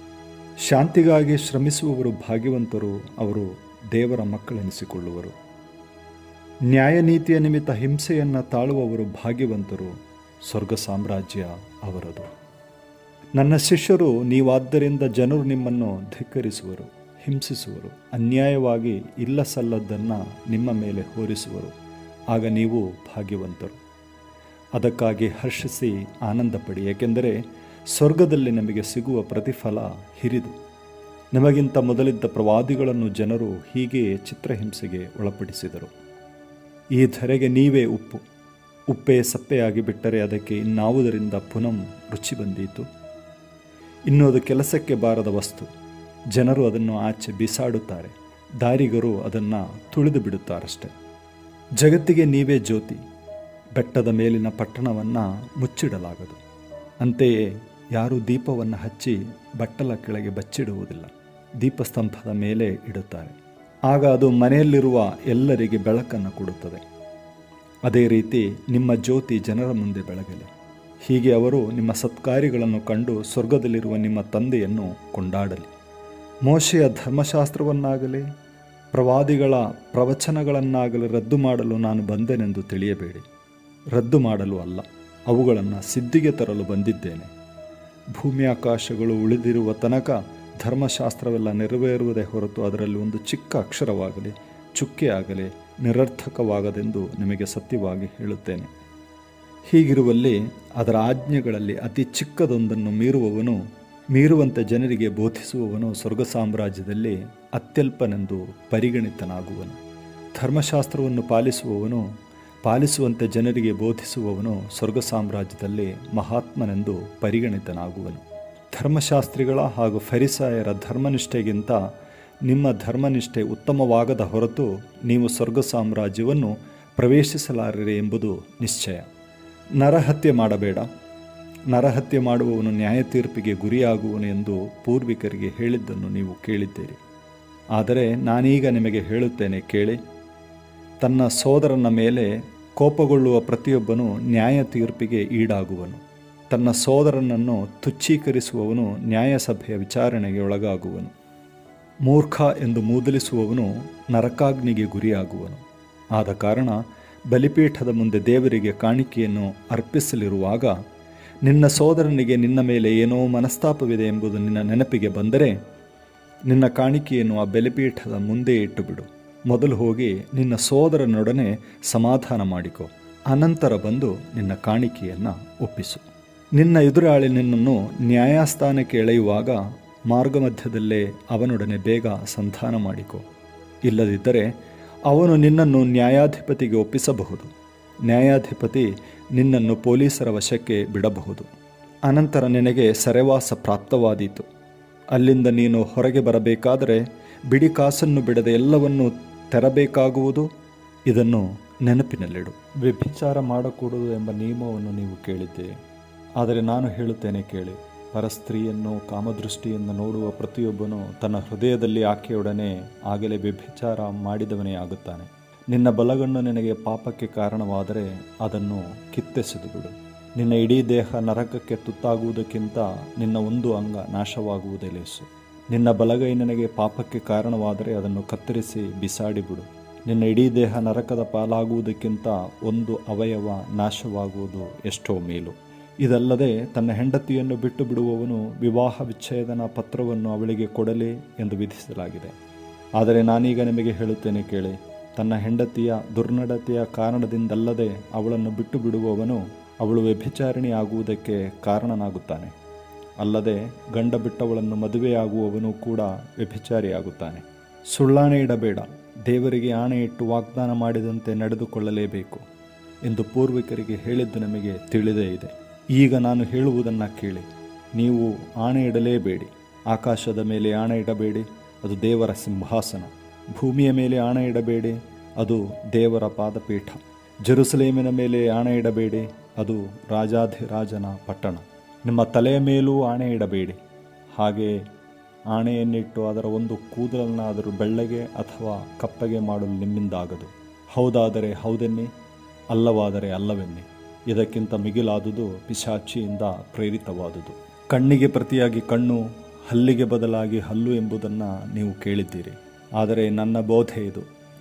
ಶಾಂತಿಗಾಗಿ ಶ್ರಮಿಸುವವರು ಭಾಗ್ಯವಂತರು ಅವರು ದೇವರ ಮಕ್ಕಳೆನಿಸಿಕೊಳ್ಳುವರು ನ್ಯಾಯನೀತಿಯ ನಿಮಿತ್ತ ಹಿಂಸೆಯನ್ನು ತಾಳುವವರು ಭಾಗ್ಯವಂತರು ಸ್ವರ್ಗ ಸಾಮ್ರಾಜ್ಯ ಅವರದು ನನ್ನ ಶಿಷ್ಯರು ನೀವಾದ್ದರಿಂದ ಜನರು ನಿಮ್ಮನ್ನು ಧಿಕ್ಕರಿಸುವರು ಹಿಂಸಿಸುವರು ಅನ್ಯಾಯವಾಗಿ ಇಲ್ಲ ಸಲ್ಲದ್ದನ್ನು ನಿಮ್ಮ ಮೇಲೆ ಹೋರಿಸುವರು ಆಗ ನೀವು ಭಾಗ್ಯವಂತರು ಅದಕ್ಕಾಗಿ ಹರ್ಷಿಸಿ ಆನಂದಪಡಿ ಏಕೆಂದರೆ ಸ್ವರ್ಗದಲ್ಲಿ ನಮಗೆ ಸಿಗುವ ಪ್ರತಿಫಲ ಹಿರಿದು ನಿಮಗಿಂತ ಮೊದಲಿದ್ದ ಪ್ರವಾದಿಗಳನ್ನು ಜನರು ಹೀಗೆಯೇ ಚಿತ್ರಹಿಂಸೆಗೆ ಒಳಪಡಿಸಿದರು ಈ ಧರೆಗೆ ನೀವೇ ಉಪ್ಪು ಉಪ್ಪೇ ಸಪ್ಪೆಯಾಗಿ ಬಿಟ್ಟರೆ ಅದಕ್ಕೆ ಇನ್ನಾವುದರಿಂದ ಪುನಃ ರುಚಿ ಬಂದೀತು ಇನ್ನು ಅದು ಕೆಲಸಕ್ಕೆ ಬಾರದ ವಸ್ತು ಜನರು ಅದನ್ನು ಆಚೆ ಬಿಸಾಡುತ್ತಾರೆ ದಾರಿಗರು ಅದನ್ನು ತುಳಿದು ಬಿಡುತ್ತಾರಷ್ಟೆ ಜಗತ್ತಿಗೆ ನೀವೇ ಜ್ಯೋತಿ ಬೆಟ್ಟದ ಮೇಲಿನ ಪಟ್ಟಣವನ್ನು ಮುಚ್ಚಿಡಲಾಗದು ಅಂತೆಯೇ ಯಾರೂ ದೀಪವನ್ನು ಹಚ್ಚಿ ಬಟ್ಟಲ ಕೆಳಗೆ ಬಚ್ಚಿಡುವುದಿಲ್ಲ ದೀಪಸ್ತಂಭದ ಮೇಲೆ ಇಡುತ್ತಾರೆ ಆಗ ಅದು ಮನೆಯಲ್ಲಿರುವ ಎಲ್ಲರಿಗೆ ಬೆಳಕನ್ನು ಕೊಡುತ್ತದೆ ಅದೇ ರೀತಿ ನಿಮ್ಮ ಜ್ಯೋತಿ ಜನರ ಮುಂದೆ ಬೆಳಗಲಿ ಹೀಗೆ ಅವರು ನಿಮ್ಮ ಸತ್ಕಾರ್ಯಗಳನ್ನು ಕಂಡು ಸ್ವರ್ಗದಲ್ಲಿರುವ ನಿಮ್ಮ ತಂದೆಯನ್ನು ಕೊಂಡಾಡಲಿ ಮೋಶೆಯ ಧರ್ಮಶಾಸ್ತ್ರವನ್ನಾಗಲಿ ಪ್ರವಾದಿಗಳ ಪ್ರವಚನಗಳನ್ನಾಗಲಿ ರದ್ದು ಮಾಡಲು ನಾನು ಬಂದೆನೆಂದು ತಿಳಿಯಬೇಡಿ ರದ್ದು ಮಾಡಲು ಅಲ್ಲ ಅವುಗಳನ್ನು ಸಿದ್ಧಿಗೆ ತರಲು ಬಂದಿದ್ದೇನೆ ಭೂಮಿ ಆಕಾಶಗಳು ಉಳಿದಿರುವ ತನಕ ಧರ್ಮಶಾಸ್ತ್ರವೆಲ್ಲ ನೆರವೇರುವುದೇ ಹೊರತು ಅದರಲ್ಲಿ ಒಂದು ಚಿಕ್ಕ ಅಕ್ಷರವಾಗಲಿ ಚುಕ್ಕೆ ಆಗಲಿ ನಿರರ್ಥಕವಾಗದೆಂದು ನಿಮಗೆ ಸತ್ಯವಾಗಿ ಹೇಳುತ್ತೇನೆ ಹೀಗಿರುವಲ್ಲಿ ಅದರ ಆಜ್ಞೆಗಳಲ್ಲಿ ಅತಿ ಚಿಕ್ಕದೊಂದನ್ನು ಮೀರುವವನು ಮೀರುವಂತೆ ಜನರಿಗೆ ಬೋಧಿಸುವವನು ಸ್ವರ್ಗ ಸಾಮ್ರಾಜ್ಯದಲ್ಲಿ ಅತ್ಯಲ್ಪನೆಂದು ಪರಿಗಣಿತನಾಗುವನು ಧರ್ಮಶಾಸ್ತ್ರವನ್ನು ಪಾಲಿಸುವವನು ಪಾಲಿಸುವಂತೆ ಜನರಿಗೆ ಬೋಧಿಸುವವನು ಸ್ವರ್ಗ ಸಾಮ್ರಾಜ್ಯದಲ್ಲಿ ಮಹಾತ್ಮನೆಂದು ಪರಿಗಣಿತನಾಗುವನು ಧರ್ಮಶಾಸ್ತ್ರಿಗಳ ಹಾಗೂ ಫರಿಸಾಯರ ಧರ್ಮನಿಷ್ಠೆಗಿಂತ ನಿಮ್ಮ ಧರ್ಮನಿಷ್ಠೆ ಉತ್ತಮವಾಗದ ಹೊರತು ನೀವು ಸ್ವರ್ಗ ಸಾಮ್ರಾಜ್ಯವನ್ನು ಪ್ರವೇಶಿಸಲಾರಿರಿ ಎಂಬುದು ನಿಶ್ಚಯ ನರಹತ್ಯೆ ಮಾಡಬೇಡ ನರಹತ್ಯೆ ಮಾಡುವವನು ನ್ಯಾಯ ತೀರ್ಪಿಗೆ ಗುರಿಯಾಗುವನು ಎಂದು ಪೂರ್ವಿಕರಿಗೆ ಹೇಳಿದ್ದನ್ನು ನೀವು ಕೇಳಿದ್ದೀರಿ ಆದರೆ ನಾನೀಗ ನಿಮಗೆ ಹೇಳುತ್ತೇನೆ ಕೇಳಿ ತನ್ನ ಸೋದರನ ಮೇಲೆ ಕೋಪಗೊಳ್ಳುವ ಪ್ರತಿಯೊಬ್ಬನು ನ್ಯಾಯ ತೀರ್ಪಿಗೆ ಈಡಾಗುವನು ತನ್ನ ಸೋದರನನ್ನು ತುಚ್ಛೀಕರಿಸುವವನು ನ್ಯಾಯಸಭೆಯ ವಿಚಾರಣೆಗೆ ಒಳಗಾಗುವನು ಮೂರ್ಖ ಎಂದು ಮೂದಲಿಸುವವನು ನರಕಾಗ್ನಿಗೆ ಗುರಿಯಾಗುವನು ಆದ ಕಾರಣ ಬಲಿಪೀಠದ ಮುಂದೆ ದೇವರಿಗೆ ಕಾಣಿಕೆಯನ್ನು ಅರ್ಪಿಸಲಿರುವಾಗ ನಿನ್ನ ಸೋದರನಿಗೆ ನಿನ್ನ ಮೇಲೆ ಏನೋ ಮನಸ್ತಾಪವಿದೆ ಎಂಬುದು ನಿನ್ನ ನೆನಪಿಗೆ ಬಂದರೆ ನಿನ್ನ ಕಾಣಿಕೆಯನ್ನು ಆ ಬಲಿಪೀಠದ ಮುಂದೆ ಇಟ್ಟುಬಿಡು ಮೊದಲು ಹೋಗಿ ನಿನ್ನ ಸೋದರನೊಡನೆ ಸಮಾಧಾನ ಮಾಡಿಕೊ ಅನಂತರ ಬಂದು ನಿನ್ನ ಕಾಣಿಕೆಯನ್ನು ಒಪ್ಪಿಸು ನಿನ್ನ ಎದುರಾಳಿ ನಿನ್ನನ್ನು ನ್ಯಾಯಸ್ಥಾನಕ್ಕೆ ಎಳೆಯುವಾಗ ಮಾರ್ಗಮಧ್ಯದಲ್ಲೇ ಅವನೊಡನೆ ಬೇಗ ಸಂಧಾನ ಮಾಡಿಕೊ ಇಲ್ಲದಿದ್ದರೆ ಅವನು ನಿನ್ನನ್ನು ನ್ಯಾಯಾಧಿಪತಿಗೆ ಒಪ್ಪಿಸಬಹುದು ನ್ಯಾಯಾಧಿಪತಿ ನಿನ್ನನ್ನು ಪೊಲೀಸರ ವಶಕ್ಕೆ ಬಿಡಬಹುದು ಅನಂತರ ನಿನಗೆ ಸೆರೆವಾಸ ಪ್ರಾಪ್ತವಾದೀತು ಅಲ್ಲಿಂದ ನೀನು ಹೊರಗೆ ಬರಬೇಕಾದರೆ ಬಿಡಿ ಕಾಸನ್ನು ಬಿಡದೆ ಎಲ್ಲವನ್ನೂ ತೆರಬೇಕಾಗುವುದು ಇದನ್ನು ನೆನಪಿನಲ್ಲಿಡು ವ್ಯಭಿಚಾರ ಮಾಡಕೂಡದು ಎಂಬ ನಿಯಮವನ್ನು ನೀವು ಕೇಳಿದ್ದೀರಿ ಆದರೆ ನಾನು ಹೇಳುತ್ತೇನೆ ಕೇಳಿ ಪರಸ್ತ್ರೀಯನ್ನು ಕಾಮದೃಷ್ಟಿಯಿಂದ ನೋಡುವ ಪ್ರತಿಯೊಬ್ಬನು ತನ್ನ ಹೃದಯದಲ್ಲಿ ಆಕೆಯೊಡನೆ ಆಗಲೇ ವ್ಯಭಿಚಾರ ಮಾಡಿದವನೇ ಆಗುತ್ತಾನೆ ನಿನ್ನ ಬಲಗಣ್ಣು ನಿನಗೆ ಪಾಪಕ್ಕೆ ಕಾರಣವಾದರೆ ಅದನ್ನು ಕಿತ್ತೆಸೆದು ಬಿಡು ನಿನ್ನ ಇಡೀ ದೇಹ ನರಕಕ್ಕೆ ತುತ್ತಾಗುವುದಕ್ಕಿಂತ ನಿನ್ನ ಒಂದು ಅಂಗ ನಾಶವಾಗುವುದೇ ಲೇಸು ನಿನ್ನ ಬಲಗೈ ನಿನಗೆ ಪಾಪಕ್ಕೆ ಕಾರಣವಾದರೆ ಅದನ್ನು ಕತ್ತರಿಸಿ ಬಿಸಾಡಿಬಿಡು ನಿನ್ನ ಇಡೀ ದೇಹ ನರಕದ ಪಾಲಾಗುವುದಕ್ಕಿಂತ ಒಂದು ಅವಯವ ನಾಶವಾಗುವುದು ಎಷ್ಟೋ ಮೇಲು ಇದಲ್ಲದೆ ತನ್ನ ಹೆಂಡತಿಯನ್ನು ಬಿಟ್ಟು ಬಿಡುವವನು ವಿವಾಹ ವಿಚ್ಛೇದನ ಪತ್ರವನ್ನು ಅವಳಿಗೆ ಕೊಡಲಿ ಎಂದು ವಿಧಿಸಲಾಗಿದೆ ಆದರೆ ನಾನೀಗ ನಿಮಗೆ ಹೇಳುತ್ತೇನೆ ಕೇಳಿ ತನ್ನ ಹೆಂಡತಿಯ ದುರ್ನಡತೆಯ ಕಾರಣದಿಂದಲ್ಲದೆ ಅವಳನ್ನು ಬಿಟ್ಟು ಬಿಡುವವನು ಅವಳು ವ್ಯಭಿಚಾರಿಣಿ ಆಗುವುದಕ್ಕೆ ಕಾರಣನಾಗುತ್ತಾನೆ ಅಲ್ಲದೆ ಗಂಡ ಬಿಟ್ಟವಳನ್ನು ಮದುವೆಯಾಗುವವನು ಕೂಡ ವ್ಯಭಿಚಾರಿಯಾಗುತ್ತಾನೆ ಸುಳ್ಳಾಣೆ ಇಡಬೇಡ ದೇವರಿಗೆ ಆಣೆ ಇಟ್ಟು ವಾಗ್ದಾನ ಮಾಡಿದಂತೆ ನಡೆದುಕೊಳ್ಳಲೇಬೇಕು ಎಂದು ಪೂರ್ವಿಕರಿಗೆ ಹೇಳಿದ್ದು ನಮಗೆ ತಿಳಿದೇ ಇದೆ ಈಗ ನಾನು ಹೇಳುವುದನ್ನು ಕೇಳಿ ನೀವು ಆಣೆ ಇಡಲೇಬೇಡಿ ಆಕಾಶದ ಮೇಲೆ ಆಣೆ ಇಡಬೇಡಿ ಅದು ದೇವರ ಸಿಂಹಾಸನ ಭೂಮಿಯ ಮೇಲೆ ಆಣೆ ಇಡಬೇಡಿ ಅದು ದೇವರ ಪಾದಪೀಠ ಜೆರುಸಲೇಮಿನ ಮೇಲೆ ಆಣೆ ಇಡಬೇಡಿ ಅದು ರಾಜಾಧಿರಾಜನ ಪಟ್ಟಣ ನಿಮ್ಮ ತಲೆಯ ಮೇಲೂ ಆಣೆ ಇಡಬೇಡಿ ಹಾಗೆ ಆಣೆಯನ್ನಿಟ್ಟು ಅದರ ಒಂದು ಕೂದಲನ್ನಾದರೂ ಬೆಳ್ಳಗೆ ಅಥವಾ ಕಪ್ಪಗೆ ಮಾಡಲು ನಿಮ್ಮಿಂದಾಗದು ಹೌದಾದರೆ ಹೌದೆನ್ನಿ ಅಲ್ಲವಾದರೆ ಅಲ್ಲವೆನ್ನಿ ಇದಕ್ಕಿಂತ ಮಿಗಿಲಾದುದು ಪಿಶಾಚಿಯಿಂದ ಪ್ರೇರಿತವಾದುದು ಕಣ್ಣಿಗೆ ಪ್ರತಿಯಾಗಿ ಕಣ್ಣು ಹಲ್ಲಿಗೆ ಬದಲಾಗಿ ಹಲ್ಲು ಎಂಬುದನ್ನು ನೀವು ಕೇಳಿದ್ದೀರಿ ಆದರೆ ನನ್ನ ಬೋಧೆ ಇದು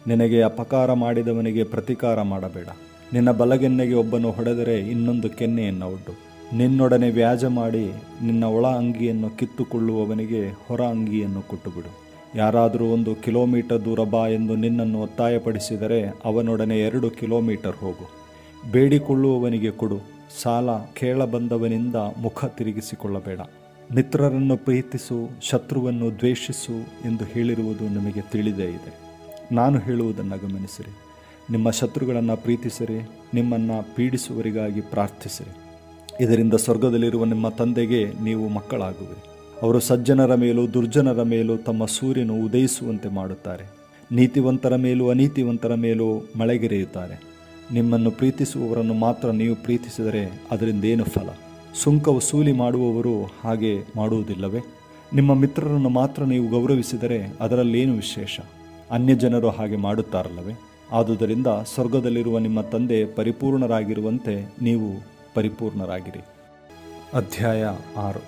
ನಿನಗೆ ಅಪಕಾರ ಮಾಡಿದವನಿಗೆ ಪ್ರತಿಕಾರ ಮಾಡಬೇಡ ನಿನ್ನ ಬಲಗೆನ್ನೆಗೆ ಒಬ್ಬನು ಹೊಡೆದರೆ ಇನ್ನೊಂದು ಕೆನ್ನೆಯನ್ನು ಒಡ್ಡು ನಿನ್ನೊಡನೆ ವ್ಯಾಜ ಮಾಡಿ ನಿನ್ನ ಒಳ ಅಂಗಿಯನ್ನು ಕಿತ್ತುಕೊಳ್ಳುವವನಿಗೆ ಹೊರ ಅಂಗಿಯನ್ನು ಕೊಟ್ಟುಬಿಡು ಯಾರಾದರೂ ಒಂದು ಕಿಲೋಮೀಟರ್ ದೂರ ಬಾ ಎಂದು ನಿನ್ನನ್ನು ಒತ್ತಾಯಪಡಿಸಿದರೆ ಅವನೊಡನೆ ಎರಡು ಕಿಲೋಮೀಟರ್ ಹೋಗು ಬೇಡಿಕೊಳ್ಳುವವನಿಗೆ ಕೊಡು ಸಾಲ ಕೇಳಬಂದವನಿಂದ ಮುಖ ತಿರುಗಿಸಿಕೊಳ್ಳಬೇಡ ಮಿತ್ರರನ್ನು ಪ್ರೀತಿಸು ಶತ್ರುವನ್ನು ದ್ವೇಷಿಸು ಎಂದು ಹೇಳಿರುವುದು ನಿಮಗೆ ತಿಳಿದೇ ಇದೆ ನಾನು ಹೇಳುವುದನ್ನು ಗಮನಿಸಿರಿ ನಿಮ್ಮ ಶತ್ರುಗಳನ್ನು ಪ್ರೀತಿಸಿರಿ ನಿಮ್ಮನ್ನು ಪೀಡಿಸುವವರಿಗಾಗಿ ಪ್ರಾರ್ಥಿಸಿರಿ ಇದರಿಂದ ಸ್ವರ್ಗದಲ್ಲಿರುವ ನಿಮ್ಮ ತಂದೆಗೆ ನೀವು ಮಕ್ಕಳಾಗುವಿರಿ ಅವರು ಸಜ್ಜನರ ಮೇಲೂ ದುರ್ಜನರ ಮೇಲೂ ತಮ್ಮ ಸೂರ್ಯನು ಉದಯಿಸುವಂತೆ ಮಾಡುತ್ತಾರೆ ನೀತಿವಂತರ ಮೇಲೂ ಅನೀತಿವಂತರ ಮೇಲೂ ಮಳೆಗೆರೆಯುತ್ತಾರೆ ನಿಮ್ಮನ್ನು ಪ್ರೀತಿಸುವವರನ್ನು ಮಾತ್ರ ನೀವು ಪ್ರೀತಿಸಿದರೆ ಅದರಿಂದ ಏನು ಫಲ ಸುಂಕ ವಸೂಲಿ ಮಾಡುವವರು ಹಾಗೆ ಮಾಡುವುದಿಲ್ಲವೇ ನಿಮ್ಮ ಮಿತ್ರರನ್ನು ಮಾತ್ರ ನೀವು ಗೌರವಿಸಿದರೆ ಅದರಲ್ಲೇನು ವಿಶೇಷ ಅನ್ಯ ಜನರು ಹಾಗೆ ಮಾಡುತ್ತಾರಲ್ಲವೇ ಆದುದರಿಂದ ಸ್ವರ್ಗದಲ್ಲಿರುವ ನಿಮ್ಮ ತಂದೆ ಪರಿಪೂರ್ಣರಾಗಿರುವಂತೆ ನೀವು ಪರಿಪೂರ್ಣರಾಗಿರಿ ಅಧ್ಯಾಯ ಆರು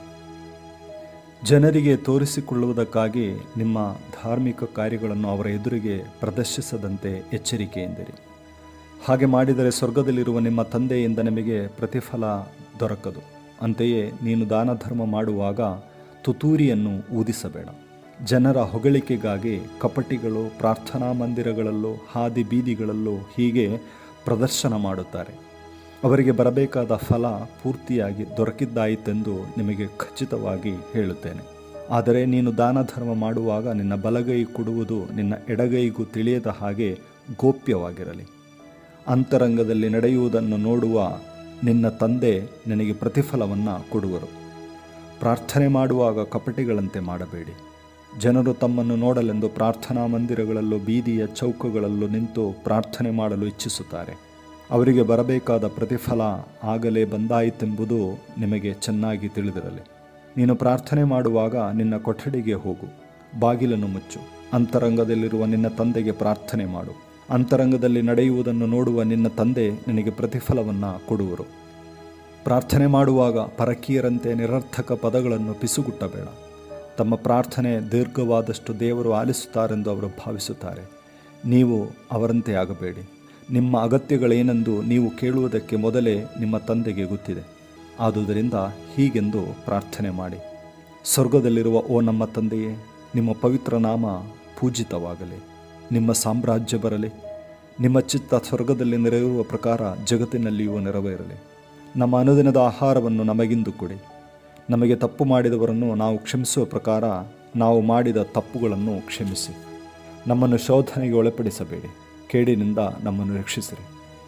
ಜನರಿಗೆ ತೋರಿಸಿಕೊಳ್ಳುವುದಕ್ಕಾಗಿ ನಿಮ್ಮ ಧಾರ್ಮಿಕ ಕಾರ್ಯಗಳನ್ನು ಅವರ ಎದುರಿಗೆ ಪ್ರದರ್ಶಿಸದಂತೆ ಎಚ್ಚರಿಕೆಯಿಂದಿರಿ ಹಾಗೆ ಮಾಡಿದರೆ ಸ್ವರ್ಗದಲ್ಲಿರುವ ನಿಮ್ಮ ತಂದೆಯಿಂದ ನಿಮಗೆ ಪ್ರತಿಫಲ ದೊರಕದು ಅಂತೆಯೇ ನೀನು ದಾನ ಧರ್ಮ ಮಾಡುವಾಗ ತುತೂರಿಯನ್ನು ಊದಿಸಬೇಡ ಜನರ ಹೊಗಳಿಕೆಗಾಗಿ ಕಪಟಿಗಳು ಪ್ರಾರ್ಥನಾ ಮಂದಿರಗಳಲ್ಲೂ ಹಾದಿ ಬೀದಿಗಳಲ್ಲೂ ಹೀಗೆ ಪ್ರದರ್ಶನ ಮಾಡುತ್ತಾರೆ ಅವರಿಗೆ ಬರಬೇಕಾದ ಫಲ ಪೂರ್ತಿಯಾಗಿ ದೊರಕಿದ್ದಾಯಿತೆಂದು ನಿಮಗೆ ಖಚಿತವಾಗಿ ಹೇಳುತ್ತೇನೆ ಆದರೆ ನೀನು ದಾನ ಧರ್ಮ ಮಾಡುವಾಗ ನಿನ್ನ ಬಲಗೈ ಕೊಡುವುದು ನಿನ್ನ ಎಡಗೈಗೂ ತಿಳಿಯದ ಹಾಗೆ ಗೋಪ್ಯವಾಗಿರಲಿ ಅಂತರಂಗದಲ್ಲಿ ನಡೆಯುವುದನ್ನು ನೋಡುವ ನಿನ್ನ ತಂದೆ ನಿನಗೆ ಪ್ರತಿಫಲವನ್ನು ಕೊಡುವರು ಪ್ರಾರ್ಥನೆ ಮಾಡುವಾಗ ಕಪಟಿಗಳಂತೆ ಮಾಡಬೇಡಿ ಜನರು ತಮ್ಮನ್ನು ನೋಡಲೆಂದು ಪ್ರಾರ್ಥನಾ ಮಂದಿರಗಳಲ್ಲೂ ಬೀದಿಯ ಚೌಕಗಳಲ್ಲೂ ನಿಂತು ಪ್ರಾರ್ಥನೆ ಮಾಡಲು ಇಚ್ಛಿಸುತ್ತಾರೆ ಅವರಿಗೆ ಬರಬೇಕಾದ ಪ್ರತಿಫಲ ಆಗಲೇ ಬಂದಾಯಿತೆಂಬುದು ನಿಮಗೆ ಚೆನ್ನಾಗಿ ತಿಳಿದಿರಲಿ ನೀನು ಪ್ರಾರ್ಥನೆ ಮಾಡುವಾಗ ನಿನ್ನ ಕೊಠಡಿಗೆ ಹೋಗು ಬಾಗಿಲನ್ನು ಮುಚ್ಚು ಅಂತರಂಗದಲ್ಲಿರುವ ನಿನ್ನ ತಂದೆಗೆ ಪ್ರಾರ್ಥನೆ ಮಾಡು ಅಂತರಂಗದಲ್ಲಿ ನಡೆಯುವುದನ್ನು ನೋಡುವ ನಿನ್ನ ತಂದೆ ನಿನಗೆ ಪ್ರತಿಫಲವನ್ನು ಕೊಡುವರು ಪ್ರಾರ್ಥನೆ ಮಾಡುವಾಗ ಪರಕೀಯರಂತೆ ನಿರರ್ಥಕ ಪದಗಳನ್ನು ಪಿಸುಗುಟ್ಟಬೇಡ ತಮ್ಮ ಪ್ರಾರ್ಥನೆ ದೀರ್ಘವಾದಷ್ಟು ದೇವರು ಆಲಿಸುತ್ತಾರೆಂದು ಅವರು ಭಾವಿಸುತ್ತಾರೆ ನೀವು ಅವರಂತೆ ಆಗಬೇಡಿ ನಿಮ್ಮ ಅಗತ್ಯಗಳೇನೆಂದು ನೀವು ಕೇಳುವುದಕ್ಕೆ ಮೊದಲೇ ನಿಮ್ಮ ತಂದೆಗೆ ಗೊತ್ತಿದೆ ಆದುದರಿಂದ ಹೀಗೆಂದು ಪ್ರಾರ್ಥನೆ ಮಾಡಿ ಸ್ವರ್ಗದಲ್ಲಿರುವ ಓ ನಮ್ಮ ತಂದೆಯೇ ನಿಮ್ಮ ಪವಿತ್ರ ನಾಮ ಪೂಜಿತವಾಗಲಿ ನಿಮ್ಮ ಸಾಮ್ರಾಜ್ಯ ಬರಲಿ ನಿಮ್ಮ ಚಿತ್ತ ಸ್ವರ್ಗದಲ್ಲಿ ನೆರವೇರುವ ಪ್ರಕಾರ ಜಗತ್ತಿನಲ್ಲಿಯೂ ನೆರವೇರಲಿ ನಮ್ಮ ಅನುದಿನದ ಆಹಾರವನ್ನು ನಮಗಿಂದು ಕೊಡಿ ನಮಗೆ ತಪ್ಪು ಮಾಡಿದವರನ್ನು ನಾವು ಕ್ಷಮಿಸುವ ಪ್ರಕಾರ ನಾವು ಮಾಡಿದ ತಪ್ಪುಗಳನ್ನು ಕ್ಷಮಿಸಿ ನಮ್ಮನ್ನು ಶೋಧನೆಗೆ ಒಳಪಡಿಸಬೇಡಿ ಕೇಡಿನಿಂದ ನಮ್ಮನ್ನು ರಕ್ಷಿಸಿರಿ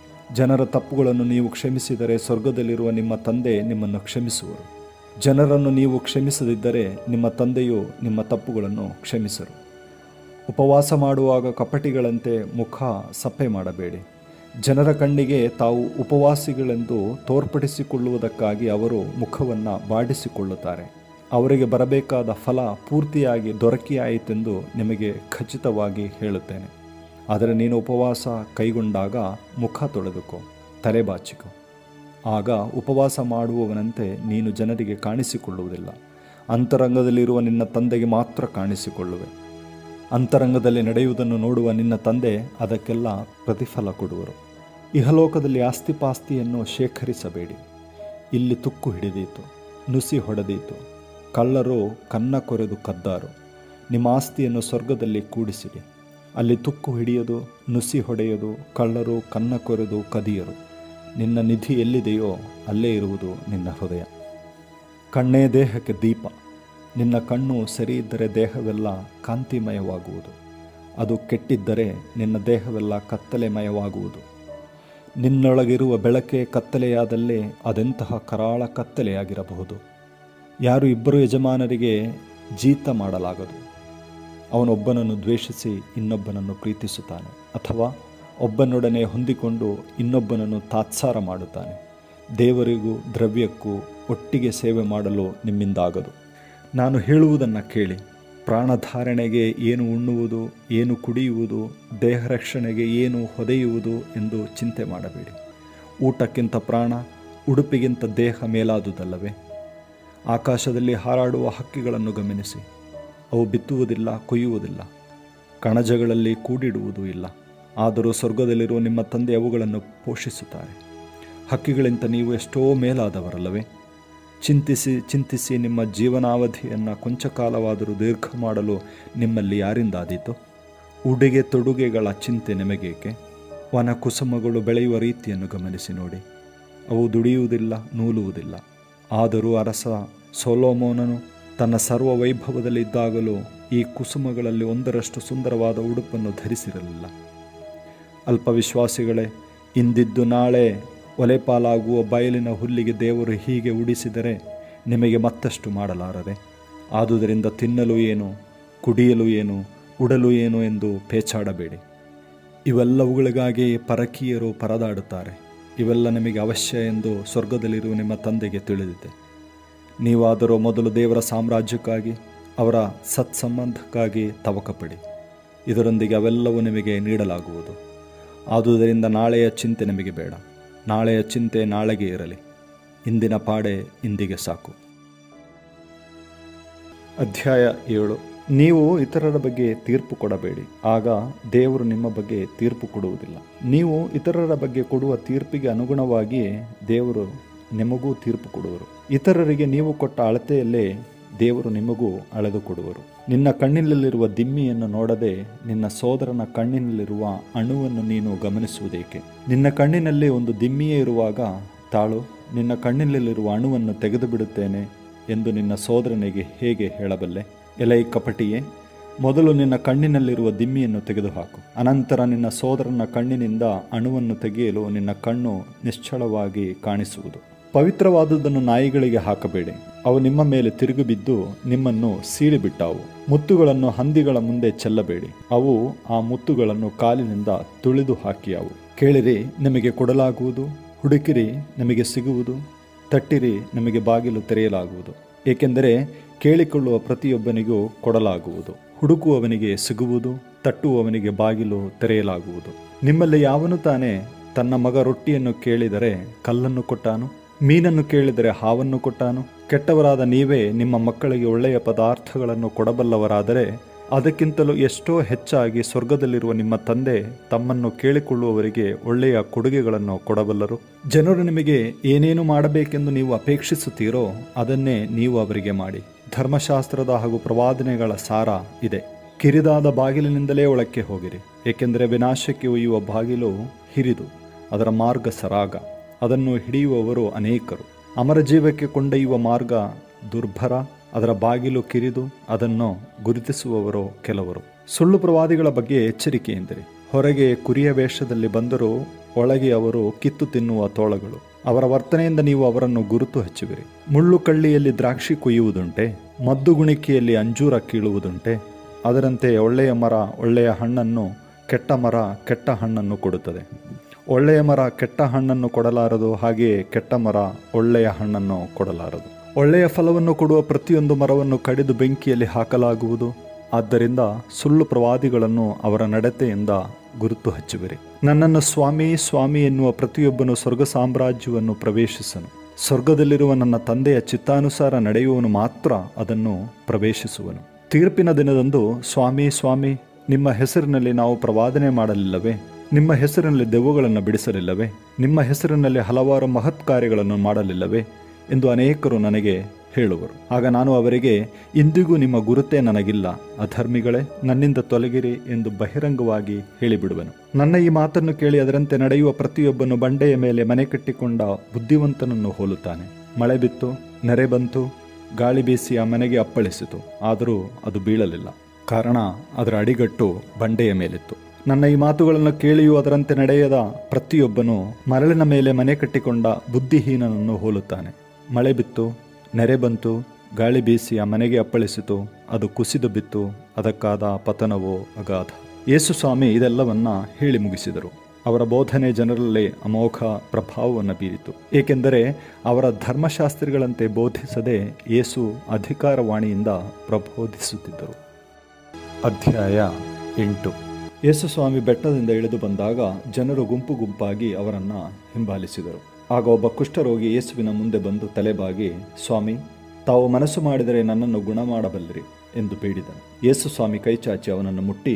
ಜನರ ತಪ್ಪುಗಳನ್ನು ನೀವು ಕ್ಷಮಿಸಿದರೆ ಸ್ವರ್ಗದಲ್ಲಿರುವ ನಿಮ್ಮ ತಂದೆ ನಿಮ್ಮನ್ನು ಕ್ಷಮಿಸುವರು ಜನರನ್ನು ನೀವು ಕ್ಷಮಿಸದಿದ್ದರೆ ನಿಮ್ಮ ತಂದೆಯು ನಿಮ್ಮ ತಪ್ಪುಗಳನ್ನು ಕ್ಷಮಿಸರು ಉಪವಾಸ ಮಾಡುವಾಗ ಕಪಟಿಗಳಂತೆ ಮುಖ ಸಪ್ಪೆ ಮಾಡಬೇಡಿ ಜನರ ಕಣ್ಣಿಗೆ ತಾವು ಉಪವಾಸಿಗಳೆಂದು ತೋರ್ಪಡಿಸಿಕೊಳ್ಳುವುದಕ್ಕಾಗಿ ಅವರು ಮುಖವನ್ನು ಬಾಡಿಸಿಕೊಳ್ಳುತ್ತಾರೆ ಅವರಿಗೆ ಬರಬೇಕಾದ ಫಲ ಪೂರ್ತಿಯಾಗಿ ದೊರಕಿಯಾಯಿತೆಂದು ನಿಮಗೆ ಖಚಿತವಾಗಿ ಹೇಳುತ್ತೇನೆ ಆದರೆ ನೀನು ಉಪವಾಸ ಕೈಗೊಂಡಾಗ ಮುಖ ತೊಳೆದುಕೋ ತಲೆ ಬಾಚಿಕೋ ಆಗ ಉಪವಾಸ ಮಾಡುವವನಂತೆ ನೀನು ಜನರಿಗೆ ಕಾಣಿಸಿಕೊಳ್ಳುವುದಿಲ್ಲ ಅಂತರಂಗದಲ್ಲಿರುವ ನಿನ್ನ ತಂದೆಗೆ ಮಾತ್ರ ಕಾಣಿಸಿಕೊಳ್ಳುವೆ ಅಂತರಂಗದಲ್ಲಿ ನಡೆಯುವುದನ್ನು ನೋಡುವ ನಿನ್ನ ತಂದೆ ಅದಕ್ಕೆಲ್ಲ ಪ್ರತಿಫಲ ಕೊಡುವರು ಇಹಲೋಕದಲ್ಲಿ ಆಸ್ತಿಪಾಸ್ತಿಯನ್ನು ಶೇಖರಿಸಬೇಡಿ ಇಲ್ಲಿ ತುಕ್ಕು ಹಿಡಿದೀತು ನುಸಿ ಹೊಡೆದೀತು ಕಳ್ಳರು ಕನ್ನ ಕೊರೆದು ಕದ್ದಾರು ನಿಮ್ಮ ಆಸ್ತಿಯನ್ನು ಸ್ವರ್ಗದಲ್ಲಿ ಕೂಡಿಸಿಡಿ ಅಲ್ಲಿ ತುಕ್ಕು ಹಿಡಿಯೋದು ನುಸಿ ಹೊಡೆಯೋದು ಕಳ್ಳರು ಕನ್ನ ಕೊರೆದು ಕದಿಯರು ನಿನ್ನ ನಿಧಿ ಎಲ್ಲಿದೆಯೋ ಅಲ್ಲೇ ಇರುವುದು ನಿನ್ನ ಹೃದಯ ಕಣ್ಣೇ ದೇಹಕ್ಕೆ ದೀಪ ನಿನ್ನ ಕಣ್ಣು ಸರಿ ಇದ್ದರೆ ದೇಹವೆಲ್ಲ ಕಾಂತಿಮಯವಾಗುವುದು ಅದು ಕೆಟ್ಟಿದ್ದರೆ ನಿನ್ನ ದೇಹವೆಲ್ಲ ಕತ್ತಲೆಮಯವಾಗುವುದು ನಿನ್ನೊಳಗಿರುವ ಬೆಳಕೆ ಕತ್ತಲೆಯಾದಲ್ಲಿ ಅದೆಂತಹ ಕರಾಳ ಕತ್ತಲೆಯಾಗಿರಬಹುದು ಯಾರು ಇಬ್ಬರು ಯಜಮಾನರಿಗೆ ಜೀತ ಮಾಡಲಾಗದು ಅವನೊಬ್ಬನನ್ನು ದ್ವೇಷಿಸಿ ಇನ್ನೊಬ್ಬನನ್ನು ಪ್ರೀತಿಸುತ್ತಾನೆ ಅಥವಾ ಒಬ್ಬನೊಡನೆ ಹೊಂದಿಕೊಂಡು ಇನ್ನೊಬ್ಬನನ್ನು ತಾತ್ಸಾರ ಮಾಡುತ್ತಾನೆ ದೇವರಿಗೂ ದ್ರವ್ಯಕ್ಕೂ ಒಟ್ಟಿಗೆ ಸೇವೆ ಮಾಡಲು ನಿಮ್ಮಿಂದಾಗದು ನಾನು ಹೇಳುವುದನ್ನು ಕೇಳಿ ಪ್ರಾಣಧಾರಣೆಗೆ ಏನು ಉಣ್ಣುವುದು ಏನು ಕುಡಿಯುವುದು ದೇಹ ರಕ್ಷಣೆಗೆ ಏನು ಹೊದೆಯುವುದು ಎಂದು ಚಿಂತೆ ಮಾಡಬೇಡಿ ಊಟಕ್ಕಿಂತ ಪ್ರಾಣ ಉಡುಪಿಗಿಂತ ದೇಹ ಮೇಲಾದುದಲ್ಲವೇ ಆಕಾಶದಲ್ಲಿ ಹಾರಾಡುವ ಹಕ್ಕಿಗಳನ್ನು ಗಮನಿಸಿ ಅವು ಬಿತ್ತುವುದಿಲ್ಲ ಕೊಯ್ಯುವುದಿಲ್ಲ ಕಣಜಗಳಲ್ಲಿ ಕೂಡಿಡುವುದೂ ಇಲ್ಲ ಆದರೂ ಸ್ವರ್ಗದಲ್ಲಿರುವ ನಿಮ್ಮ ತಂದೆ ಅವುಗಳನ್ನು ಪೋಷಿಸುತ್ತಾರೆ ಹಕ್ಕಿಗಳಿಂದ ನೀವು ಎಷ್ಟೋ ಮೇಲಾದವರಲ್ಲವೇ ಚಿಂತಿಸಿ ಚಿಂತಿಸಿ ನಿಮ್ಮ ಜೀವನಾವಧಿಯನ್ನು ಕೊಂಚ ಕಾಲವಾದರೂ ದೀರ್ಘ ಮಾಡಲು ನಿಮ್ಮಲ್ಲಿ ಯಾರಿಂದಾದೀತು ಉಡುಗೆ ತೊಡುಗೆಗಳ ಚಿಂತೆ ನಿಮಗೇಕೆ ವನ ಕುಸುಮಗಳು ಬೆಳೆಯುವ ರೀತಿಯನ್ನು ಗಮನಿಸಿ ನೋಡಿ ಅವು ದುಡಿಯುವುದಿಲ್ಲ ನೂಲುವುದಿಲ್ಲ ಆದರೂ ಅರಸ ಸೊಲೋಮೋನನು ತನ್ನ ಸರ್ವ ವೈಭವದಲ್ಲಿದ್ದಾಗಲೂ ಈ ಕುಸುಮಗಳಲ್ಲಿ ಒಂದರಷ್ಟು ಸುಂದರವಾದ ಉಡುಪನ್ನು ಧರಿಸಿರಲಿಲ್ಲ ಅಲ್ಪವಿಶ್ವಾಸಿಗಳೇ ಇಂದಿದ್ದು ನಾಳೆ ಒಲೆಪಾಲಾಗುವ ಬಯಲಿನ ಹುಲ್ಲಿಗೆ ದೇವರು ಹೀಗೆ ಉಡಿಸಿದರೆ ನಿಮಗೆ ಮತ್ತಷ್ಟು ಮಾಡಲಾರದೆ ಆದುದರಿಂದ ತಿನ್ನಲು ಏನು ಕುಡಿಯಲು ಏನು ಉಡಲು ಏನು ಎಂದು ಪೇಚಾಡಬೇಡಿ ಇವೆಲ್ಲವುಗಳಿಗಾಗಿ ಪರಕೀಯರು ಪರದಾಡುತ್ತಾರೆ ಇವೆಲ್ಲ ನಿಮಗೆ ಅವಶ್ಯ ಎಂದು ಸ್ವರ್ಗದಲ್ಲಿರುವ ನಿಮ್ಮ ತಂದೆಗೆ ತಿಳಿದಿದೆ ನೀವಾದರೂ ಮೊದಲು ದೇವರ ಸಾಮ್ರಾಜ್ಯಕ್ಕಾಗಿ ಅವರ ಸತ್ಸಂಬಂಧಕ್ಕಾಗಿ ತವಕಪಡಿ ಇದರೊಂದಿಗೆ ಅವೆಲ್ಲವೂ ನಿಮಗೆ ನೀಡಲಾಗುವುದು ಆದುದರಿಂದ ನಾಳೆಯ ಚಿಂತೆ ನಿಮಗೆ ಬೇಡ ನಾಳೆಯ ಚಿಂತೆ ನಾಳೆಗೆ ಇರಲಿ ಇಂದಿನ ಪಾಡೆ ಇಂದಿಗೆ ಸಾಕು ಅಧ್ಯಾಯ ಏಳು ನೀವು ಇತರರ ಬಗ್ಗೆ ತೀರ್ಪು ಕೊಡಬೇಡಿ ಆಗ ದೇವರು ನಿಮ್ಮ ಬಗ್ಗೆ ತೀರ್ಪು ಕೊಡುವುದಿಲ್ಲ ನೀವು ಇತರರ ಬಗ್ಗೆ ಕೊಡುವ ತೀರ್ಪಿಗೆ ಅನುಗುಣವಾಗಿ ದೇವರು ನಿಮಗೂ ತೀರ್ಪು ಕೊಡುವರು ಇತರರಿಗೆ ನೀವು ಕೊಟ್ಟ ಅಳತೆಯಲ್ಲೇ ದೇವರು ನಿಮಗೂ ಅಳೆದು ಕೊಡುವರು ನಿನ್ನ ಕಣ್ಣಿನಲ್ಲಿರುವ ದಿಮ್ಮಿಯನ್ನು ನೋಡದೆ ನಿನ್ನ ಸೋದರನ ಕಣ್ಣಿನಲ್ಲಿರುವ ಅಣುವನ್ನು ನೀನು ಗಮನಿಸುವುದೇಕೆ ನಿನ್ನ ಕಣ್ಣಿನಲ್ಲಿ ಒಂದು ದಿಮ್ಮಿಯೇ ಇರುವಾಗ ತಾಳು ನಿನ್ನ ಕಣ್ಣಿನಲ್ಲಿರುವ ಅಣುವನ್ನು ತೆಗೆದು ಬಿಡುತ್ತೇನೆ ಎಂದು ನಿನ್ನ ಸೋದರನಿಗೆ ಹೇಗೆ ಹೇಳಬಲ್ಲೆ ಎಲೈ ಕಪಟಿಯೇ ಮೊದಲು ನಿನ್ನ ಕಣ್ಣಿನಲ್ಲಿರುವ ದಿಮ್ಮಿಯನ್ನು ತೆಗೆದುಹಾಕು ಅನಂತರ ನಿನ್ನ ಸೋದರನ ಕಣ್ಣಿನಿಂದ ಅಣುವನ್ನು ತೆಗೆಯಲು ನಿನ್ನ ಕಣ್ಣು ನಿಶ್ಚಳವಾಗಿ ಕಾಣಿಸುವುದು ಪವಿತ್ರವಾದುದನ್ನು ನಾಯಿಗಳಿಗೆ ಹಾಕಬೇಡಿ ಅವು ನಿಮ್ಮ ಮೇಲೆ ತಿರುಗಿ ಬಿದ್ದು ನಿಮ್ಮನ್ನು ಸೀಳಿಬಿಟ್ಟಾವು ಮುತ್ತುಗಳನ್ನು ಹಂದಿಗಳ ಮುಂದೆ ಚೆಲ್ಲಬೇಡಿ ಅವು ಆ ಮುತ್ತುಗಳನ್ನು ಕಾಲಿನಿಂದ ತುಳಿದು ಹಾಕಿಯಾವು ಕೇಳಿರಿ ನಿಮಗೆ ಕೊಡಲಾಗುವುದು ಹುಡುಕಿರಿ ನಿಮಗೆ ಸಿಗುವುದು ತಟ್ಟಿರಿ ನಿಮಗೆ ಬಾಗಿಲು ತೆರೆಯಲಾಗುವುದು ಏಕೆಂದರೆ ಕೇಳಿಕೊಳ್ಳುವ ಪ್ರತಿಯೊಬ್ಬನಿಗೂ ಕೊಡಲಾಗುವುದು ಹುಡುಕುವವನಿಗೆ ಸಿಗುವುದು ತಟ್ಟುವವನಿಗೆ ಬಾಗಿಲು ತೆರೆಯಲಾಗುವುದು ನಿಮ್ಮಲ್ಲಿ ಯಾವನು ತಾನೇ ತನ್ನ ಮಗ ರೊಟ್ಟಿಯನ್ನು ಕೇಳಿದರೆ ಕಲ್ಲನ್ನು ಕೊಟ್ಟಾನು ಮೀನನ್ನು ಕೇಳಿದರೆ ಹಾವನ್ನು ಕೊಟ್ಟಾನು ಕೆಟ್ಟವರಾದ ನೀವೇ ನಿಮ್ಮ ಮಕ್ಕಳಿಗೆ ಒಳ್ಳೆಯ ಪದಾರ್ಥಗಳನ್ನು ಕೊಡಬಲ್ಲವರಾದರೆ ಅದಕ್ಕಿಂತಲೂ ಎಷ್ಟೋ ಹೆಚ್ಚಾಗಿ ಸ್ವರ್ಗದಲ್ಲಿರುವ ನಿಮ್ಮ ತಂದೆ ತಮ್ಮನ್ನು ಕೇಳಿಕೊಳ್ಳುವವರಿಗೆ ಒಳ್ಳೆಯ ಕೊಡುಗೆಗಳನ್ನು ಕೊಡಬಲ್ಲರು ಜನರು ನಿಮಗೆ ಏನೇನು ಮಾಡಬೇಕೆಂದು ನೀವು ಅಪೇಕ್ಷಿಸುತ್ತೀರೋ ಅದನ್ನೇ ನೀವು ಅವರಿಗೆ ಮಾಡಿ ಧರ್ಮಶಾಸ್ತ್ರದ ಹಾಗೂ ಪ್ರವಾದನೆಗಳ ಸಾರ ಇದೆ ಕಿರಿದಾದ ಬಾಗಿಲಿನಿಂದಲೇ ಒಳಕ್ಕೆ ಹೋಗಿರಿ ಏಕೆಂದರೆ ವಿನಾಶಕ್ಕೆ ಒಯ್ಯುವ ಬಾಗಿಲು ಹಿರಿದು ಅದರ ಮಾರ್ಗ ಸರಾಗ ಅದನ್ನು ಹಿಡಿಯುವವರು ಅನೇಕರು ಅಮರಜೀವಕ್ಕೆ ಕೊಂಡೊಯ್ಯುವ ಮಾರ್ಗ ದುರ್ಭರ ಅದರ ಬಾಗಿಲು ಕಿರಿದು ಅದನ್ನು ಗುರುತಿಸುವವರು ಕೆಲವರು ಸುಳ್ಳು ಪ್ರವಾದಿಗಳ ಬಗ್ಗೆ ಎಚ್ಚರಿಕೆ ಎಂದರೆ ಹೊರಗೆ ಕುರಿಯ ವೇಷದಲ್ಲಿ ಬಂದರೂ ಒಳಗೆ ಅವರು ಕಿತ್ತು ತಿನ್ನುವ ತೋಳಗಳು ಅವರ ವರ್ತನೆಯಿಂದ ನೀವು ಅವರನ್ನು ಗುರುತು ಹಚ್ಚುವಿರಿ ಮುಳ್ಳು ಕಳ್ಳಿಯಲ್ಲಿ ದ್ರಾಕ್ಷಿ ಕೊಯ್ಯುವುದುಂಟೆ ಮದ್ದುಗುಣಿಕೆಯಲ್ಲಿ ಅಂಜೂರ ಕೀಳುವುದುಂಟೆ ಅದರಂತೆ ಒಳ್ಳೆಯ ಮರ ಒಳ್ಳೆಯ ಹಣ್ಣನ್ನು ಕೆಟ್ಟ ಮರ ಕೆಟ್ಟ ಹಣ್ಣನ್ನು ಕೊಡುತ್ತದೆ ಒಳ್ಳೆಯ ಮರ ಕೆಟ್ಟ ಹಣ್ಣನ್ನು ಕೊಡಲಾರದು ಹಾಗೆಯೇ ಕೆಟ್ಟ ಮರ ಒಳ್ಳೆಯ ಹಣ್ಣನ್ನು ಕೊಡಲಾರದು ಒಳ್ಳೆಯ ಫಲವನ್ನು ಕೊಡುವ ಪ್ರತಿಯೊಂದು ಮರವನ್ನು ಕಡಿದು ಬೆಂಕಿಯಲ್ಲಿ ಹಾಕಲಾಗುವುದು ಆದ್ದರಿಂದ ಸುಳ್ಳು ಪ್ರವಾದಿಗಳನ್ನು ಅವರ ನಡತೆಯಿಂದ ಗುರುತು ಹಚ್ಚುವಿರಿ ನನ್ನನ್ನು ಸ್ವಾಮಿ ಸ್ವಾಮಿ ಎನ್ನುವ ಪ್ರತಿಯೊಬ್ಬನು ಸ್ವರ್ಗ ಸಾಮ್ರಾಜ್ಯವನ್ನು ಪ್ರವೇಶಿಸನು ಸ್ವರ್ಗದಲ್ಲಿರುವ ನನ್ನ ತಂದೆಯ ಚಿತ್ತಾನುಸಾರ ನಡೆಯುವವನು ಮಾತ್ರ ಅದನ್ನು ಪ್ರವೇಶಿಸುವನು ತೀರ್ಪಿನ ದಿನದಂದು ಸ್ವಾಮಿ ಸ್ವಾಮಿ ನಿಮ್ಮ ಹೆಸರಿನಲ್ಲಿ ನಾವು ಪ್ರವಾದನೆ ಮಾಡಲಿಲ್ಲವೇ ನಿಮ್ಮ ಹೆಸರಿನಲ್ಲಿ ದೆವ್ವಗಳನ್ನು ಬಿಡಿಸಲಿಲ್ಲವೇ ನಿಮ್ಮ ಹೆಸರಿನಲ್ಲಿ ಹಲವಾರು ಮಹತ್ ಕಾರ್ಯಗಳನ್ನು ಮಾಡಲಿಲ್ಲವೇ ಎಂದು ಅನೇಕರು ನನಗೆ ಹೇಳುವರು ಆಗ ನಾನು ಅವರಿಗೆ ಇಂದಿಗೂ ನಿಮ್ಮ ಗುರುತೇ ನನಗಿಲ್ಲ ಅಧರ್ಮಿಗಳೇ ನನ್ನಿಂದ ತೊಲಗಿರಿ ಎಂದು ಬಹಿರಂಗವಾಗಿ ಹೇಳಿಬಿಡುವನು ನನ್ನ ಈ ಮಾತನ್ನು ಕೇಳಿ ಅದರಂತೆ ನಡೆಯುವ ಪ್ರತಿಯೊಬ್ಬನು ಬಂಡೆಯ ಮೇಲೆ ಮನೆ ಕಟ್ಟಿಕೊಂಡ ಬುದ್ಧಿವಂತನನ್ನು ಹೋಲುತ್ತಾನೆ ಮಳೆ ಬಿತ್ತು ನೆರೆ ಬಂತು ಗಾಳಿ ಬೀಸಿ ಆ ಮನೆಗೆ ಅಪ್ಪಳಿಸಿತು ಆದರೂ ಅದು ಬೀಳಲಿಲ್ಲ ಕಾರಣ ಅದರ ಅಡಿಗಟ್ಟು ಬಂಡೆಯ ಮೇಲಿತ್ತು ನನ್ನ ಈ ಮಾತುಗಳನ್ನು ಕೇಳಿಯೂ ಅದರಂತೆ ನಡೆಯದ ಪ್ರತಿಯೊಬ್ಬನು ಮರಳಿನ ಮೇಲೆ ಮನೆ ಕಟ್ಟಿಕೊಂಡ ಬುದ್ಧಿಹೀನನನ್ನು ಹೋಲುತ್ತಾನೆ ಮಳೆ ಬಿತ್ತು ನೆರೆ ಬಂತು ಗಾಳಿ ಬೀಸಿ ಆ ಮನೆಗೆ ಅಪ್ಪಳಿಸಿತು ಅದು ಕುಸಿದು ಬಿತ್ತು ಅದಕ್ಕಾದ ಪತನವೋ ಅಗಾಧ ಯೇಸು ಸ್ವಾಮಿ ಇದೆಲ್ಲವನ್ನ ಹೇಳಿ ಮುಗಿಸಿದರು ಅವರ ಬೋಧನೆ ಜನರಲ್ಲಿ ಅಮೋಘ ಪ್ರಭಾವವನ್ನು ಬೀರಿತು ಏಕೆಂದರೆ ಅವರ ಧರ್ಮಶಾಸ್ತ್ರಿಗಳಂತೆ ಬೋಧಿಸದೆ ಯೇಸು ಅಧಿಕಾರವಾಣಿಯಿಂದ ಪ್ರಬೋಧಿಸುತ್ತಿದ್ದರು ಅಧ್ಯಾಯ ಎಂಟು ಯೇಸು ಸ್ವಾಮಿ ಬೆಟ್ಟದಿಂದ ಇಳಿದು ಬಂದಾಗ ಜನರು ಗುಂಪು ಗುಂಪಾಗಿ ಅವರನ್ನು ಹಿಂಬಾಲಿಸಿದರು ಆಗ ಒಬ್ಬ ಕುಷ್ಠರೋಗಿ ಯೇಸುವಿನ ಮುಂದೆ ಬಂದು ತಲೆಬಾಗಿ ಸ್ವಾಮಿ ತಾವು ಮನಸ್ಸು ಮಾಡಿದರೆ ನನ್ನನ್ನು ಗುಣ ಮಾಡಬಲ್ಲಿರಿ ಎಂದು ಬೇಡಿದನು ಯೇಸು ಸ್ವಾಮಿ ಕೈಚಾಚಿ ಅವನನ್ನು ಮುಟ್ಟಿ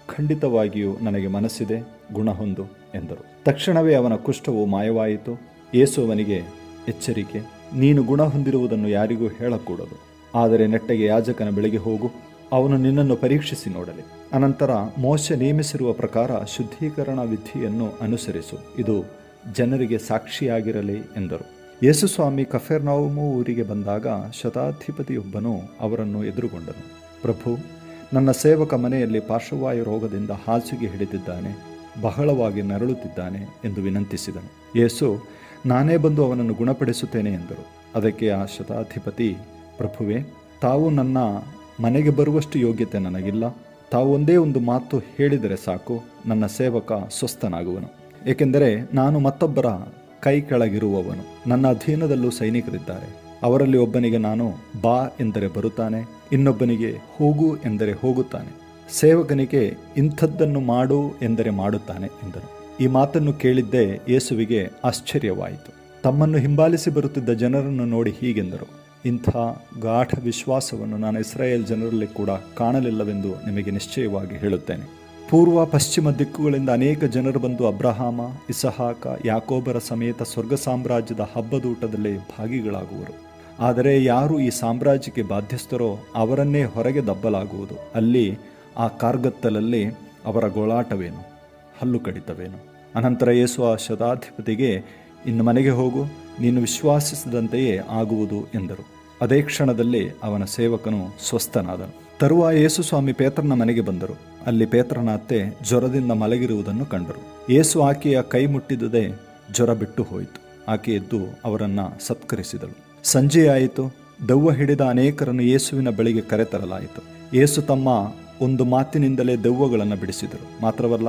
ಖಂಡಿತವಾಗಿಯೂ ನನಗೆ ಮನಸ್ಸಿದೆ ಗುಣ ಹೊಂದು ಎಂದರು ತಕ್ಷಣವೇ ಅವನ ಕುಷ್ಠವು ಮಾಯವಾಯಿತು ಯೇಸು ಅವನಿಗೆ ಎಚ್ಚರಿಕೆ ನೀನು ಗುಣ ಹೊಂದಿರುವುದನ್ನು ಯಾರಿಗೂ ಹೇಳಕೂಡದು ಆದರೆ ನೆಟ್ಟಗೆ ಯಾಜಕನ ಬೆಳಗ್ಗೆ ಹೋಗು ಅವನು ನಿನ್ನನ್ನು ಪರೀಕ್ಷಿಸಿ ನೋಡಲಿ ಅನಂತರ ಮೋಶ ನೇಮಿಸಿರುವ ಪ್ರಕಾರ ಶುದ್ಧೀಕರಣ ವಿಧಿಯನ್ನು ಅನುಸರಿಸು ಇದು ಜನರಿಗೆ ಸಾಕ್ಷಿಯಾಗಿರಲಿ ಎಂದರು ಯೇಸುಸ್ವಾಮಿ ಕಫೆರ್ನೌಮು ಊರಿಗೆ ಬಂದಾಗ ಶತಾಧಿಪತಿಯೊಬ್ಬನು ಅವರನ್ನು ಎದುರುಗೊಂಡನು ಪ್ರಭು ನನ್ನ ಸೇವಕ ಮನೆಯಲ್ಲಿ ಪಾರ್ಶ್ವವಾಯು ರೋಗದಿಂದ ಹಾಸಿಗೆ ಹಿಡಿದಿದ್ದಾನೆ ಬಹಳವಾಗಿ ನರಳುತ್ತಿದ್ದಾನೆ ಎಂದು ವಿನಂತಿಸಿದನು ಯೇಸು ನಾನೇ ಬಂದು ಅವನನ್ನು ಗುಣಪಡಿಸುತ್ತೇನೆ ಎಂದರು ಅದಕ್ಕೆ ಆ ಶತಾಧಿಪತಿ ಪ್ರಭುವೇ ತಾವು ನನ್ನ ಮನೆಗೆ ಬರುವಷ್ಟು ಯೋಗ್ಯತೆ ನನಗಿಲ್ಲ ತಾವು ಒಂದೇ ಒಂದು ಮಾತು ಹೇಳಿದರೆ ಸಾಕು ನನ್ನ ಸೇವಕ ಸ್ವಸ್ಥನಾಗುವನು ಏಕೆಂದರೆ ನಾನು ಮತ್ತೊಬ್ಬರ ಕೈ ಕೆಳಗಿರುವವನು ನನ್ನ ಅಧೀನದಲ್ಲೂ ಸೈನಿಕರಿದ್ದಾರೆ ಅವರಲ್ಲಿ ಒಬ್ಬನಿಗೆ ನಾನು ಬಾ ಎಂದರೆ ಬರುತ್ತಾನೆ ಇನ್ನೊಬ್ಬನಿಗೆ ಹೋಗು ಎಂದರೆ ಹೋಗುತ್ತಾನೆ ಸೇವಕನಿಗೆ ಇಂಥದ್ದನ್ನು ಮಾಡು ಎಂದರೆ ಮಾಡುತ್ತಾನೆ ಎಂದನು ಈ ಮಾತನ್ನು ಕೇಳಿದ್ದೇ ಯೇಸುವಿಗೆ ಆಶ್ಚರ್ಯವಾಯಿತು ತಮ್ಮನ್ನು ಹಿಂಬಾಲಿಸಿ ಬರುತ್ತಿದ್ದ ಜನರನ್ನು ನೋಡಿ ಹೀಗೆಂದರು ಇಂಥ ಗಾಢ ವಿಶ್ವಾಸವನ್ನು ನಾನು ಇಸ್ರಾಯೇಲ್ ಜನರಲ್ಲಿ ಕೂಡ ಕಾಣಲಿಲ್ಲವೆಂದು ನಿಮಗೆ ನಿಶ್ಚಯವಾಗಿ ಹೇಳುತ್ತೇನೆ ಪೂರ್ವ ಪಶ್ಚಿಮ ದಿಕ್ಕುಗಳಿಂದ ಅನೇಕ ಜನರು ಬಂದು ಅಬ್ರಹಾಮ ಇಸಹಾಕ ಯಾಕೋಬರ ಸಮೇತ ಸ್ವರ್ಗ ಸಾಮ್ರಾಜ್ಯದ ಹಬ್ಬದೂಟದಲ್ಲಿ ಭಾಗಿಗಳಾಗುವರು ಆದರೆ ಯಾರು ಈ ಸಾಮ್ರಾಜ್ಯಕ್ಕೆ ಬಾಧ್ಯಸ್ಥರೋ ಅವರನ್ನೇ ಹೊರಗೆ ದಬ್ಬಲಾಗುವುದು ಅಲ್ಲಿ ಆ ಕಾರ್ಗತ್ತಲಲ್ಲಿ ಅವರ ಗೋಳಾಟವೇನು ಹಲ್ಲು ಕಡಿತವೇನು ಅನಂತರ ಯೇಸು ಆ ಶತಾಧಿಪತಿಗೆ ಇನ್ನು ಮನೆಗೆ ಹೋಗು ನೀನು ವಿಶ್ವಾಸಿಸಿದಂತೆಯೇ ಆಗುವುದು ಎಂದರು ಅದೇ ಕ್ಷಣದಲ್ಲಿ ಅವನ ಸೇವಕನು ಸ್ವಸ್ಥನಾದನು ತರುವ ಯೇಸು ಸ್ವಾಮಿ ಪೇತ್ರನ ಮನೆಗೆ ಬಂದರು ಅಲ್ಲಿ ಪೇತ್ರನ ಅತ್ತೆ ಜ್ವರದಿಂದ ಮಲಗಿರುವುದನ್ನು ಕಂಡರು ಯೇಸು ಆಕೆಯ ಕೈ ಮುಟ್ಟಿದುದೇ ಜ್ವರ ಬಿಟ್ಟು ಹೋಯಿತು ಆಕೆ ಎದ್ದು ಅವರನ್ನ ಸತ್ಕರಿಸಿದಳು ಸಂಜೆಯಾಯಿತು ದೆವ್ವ ಹಿಡಿದ ಅನೇಕರನ್ನು ಯೇಸುವಿನ ಬಳಿಗೆ ಕರೆತರಲಾಯಿತು ಯೇಸು ತಮ್ಮ ಒಂದು ಮಾತಿನಿಂದಲೇ ದೆವ್ವಗಳನ್ನು ಬಿಡಿಸಿದರು ಮಾತ್ರವಲ್ಲ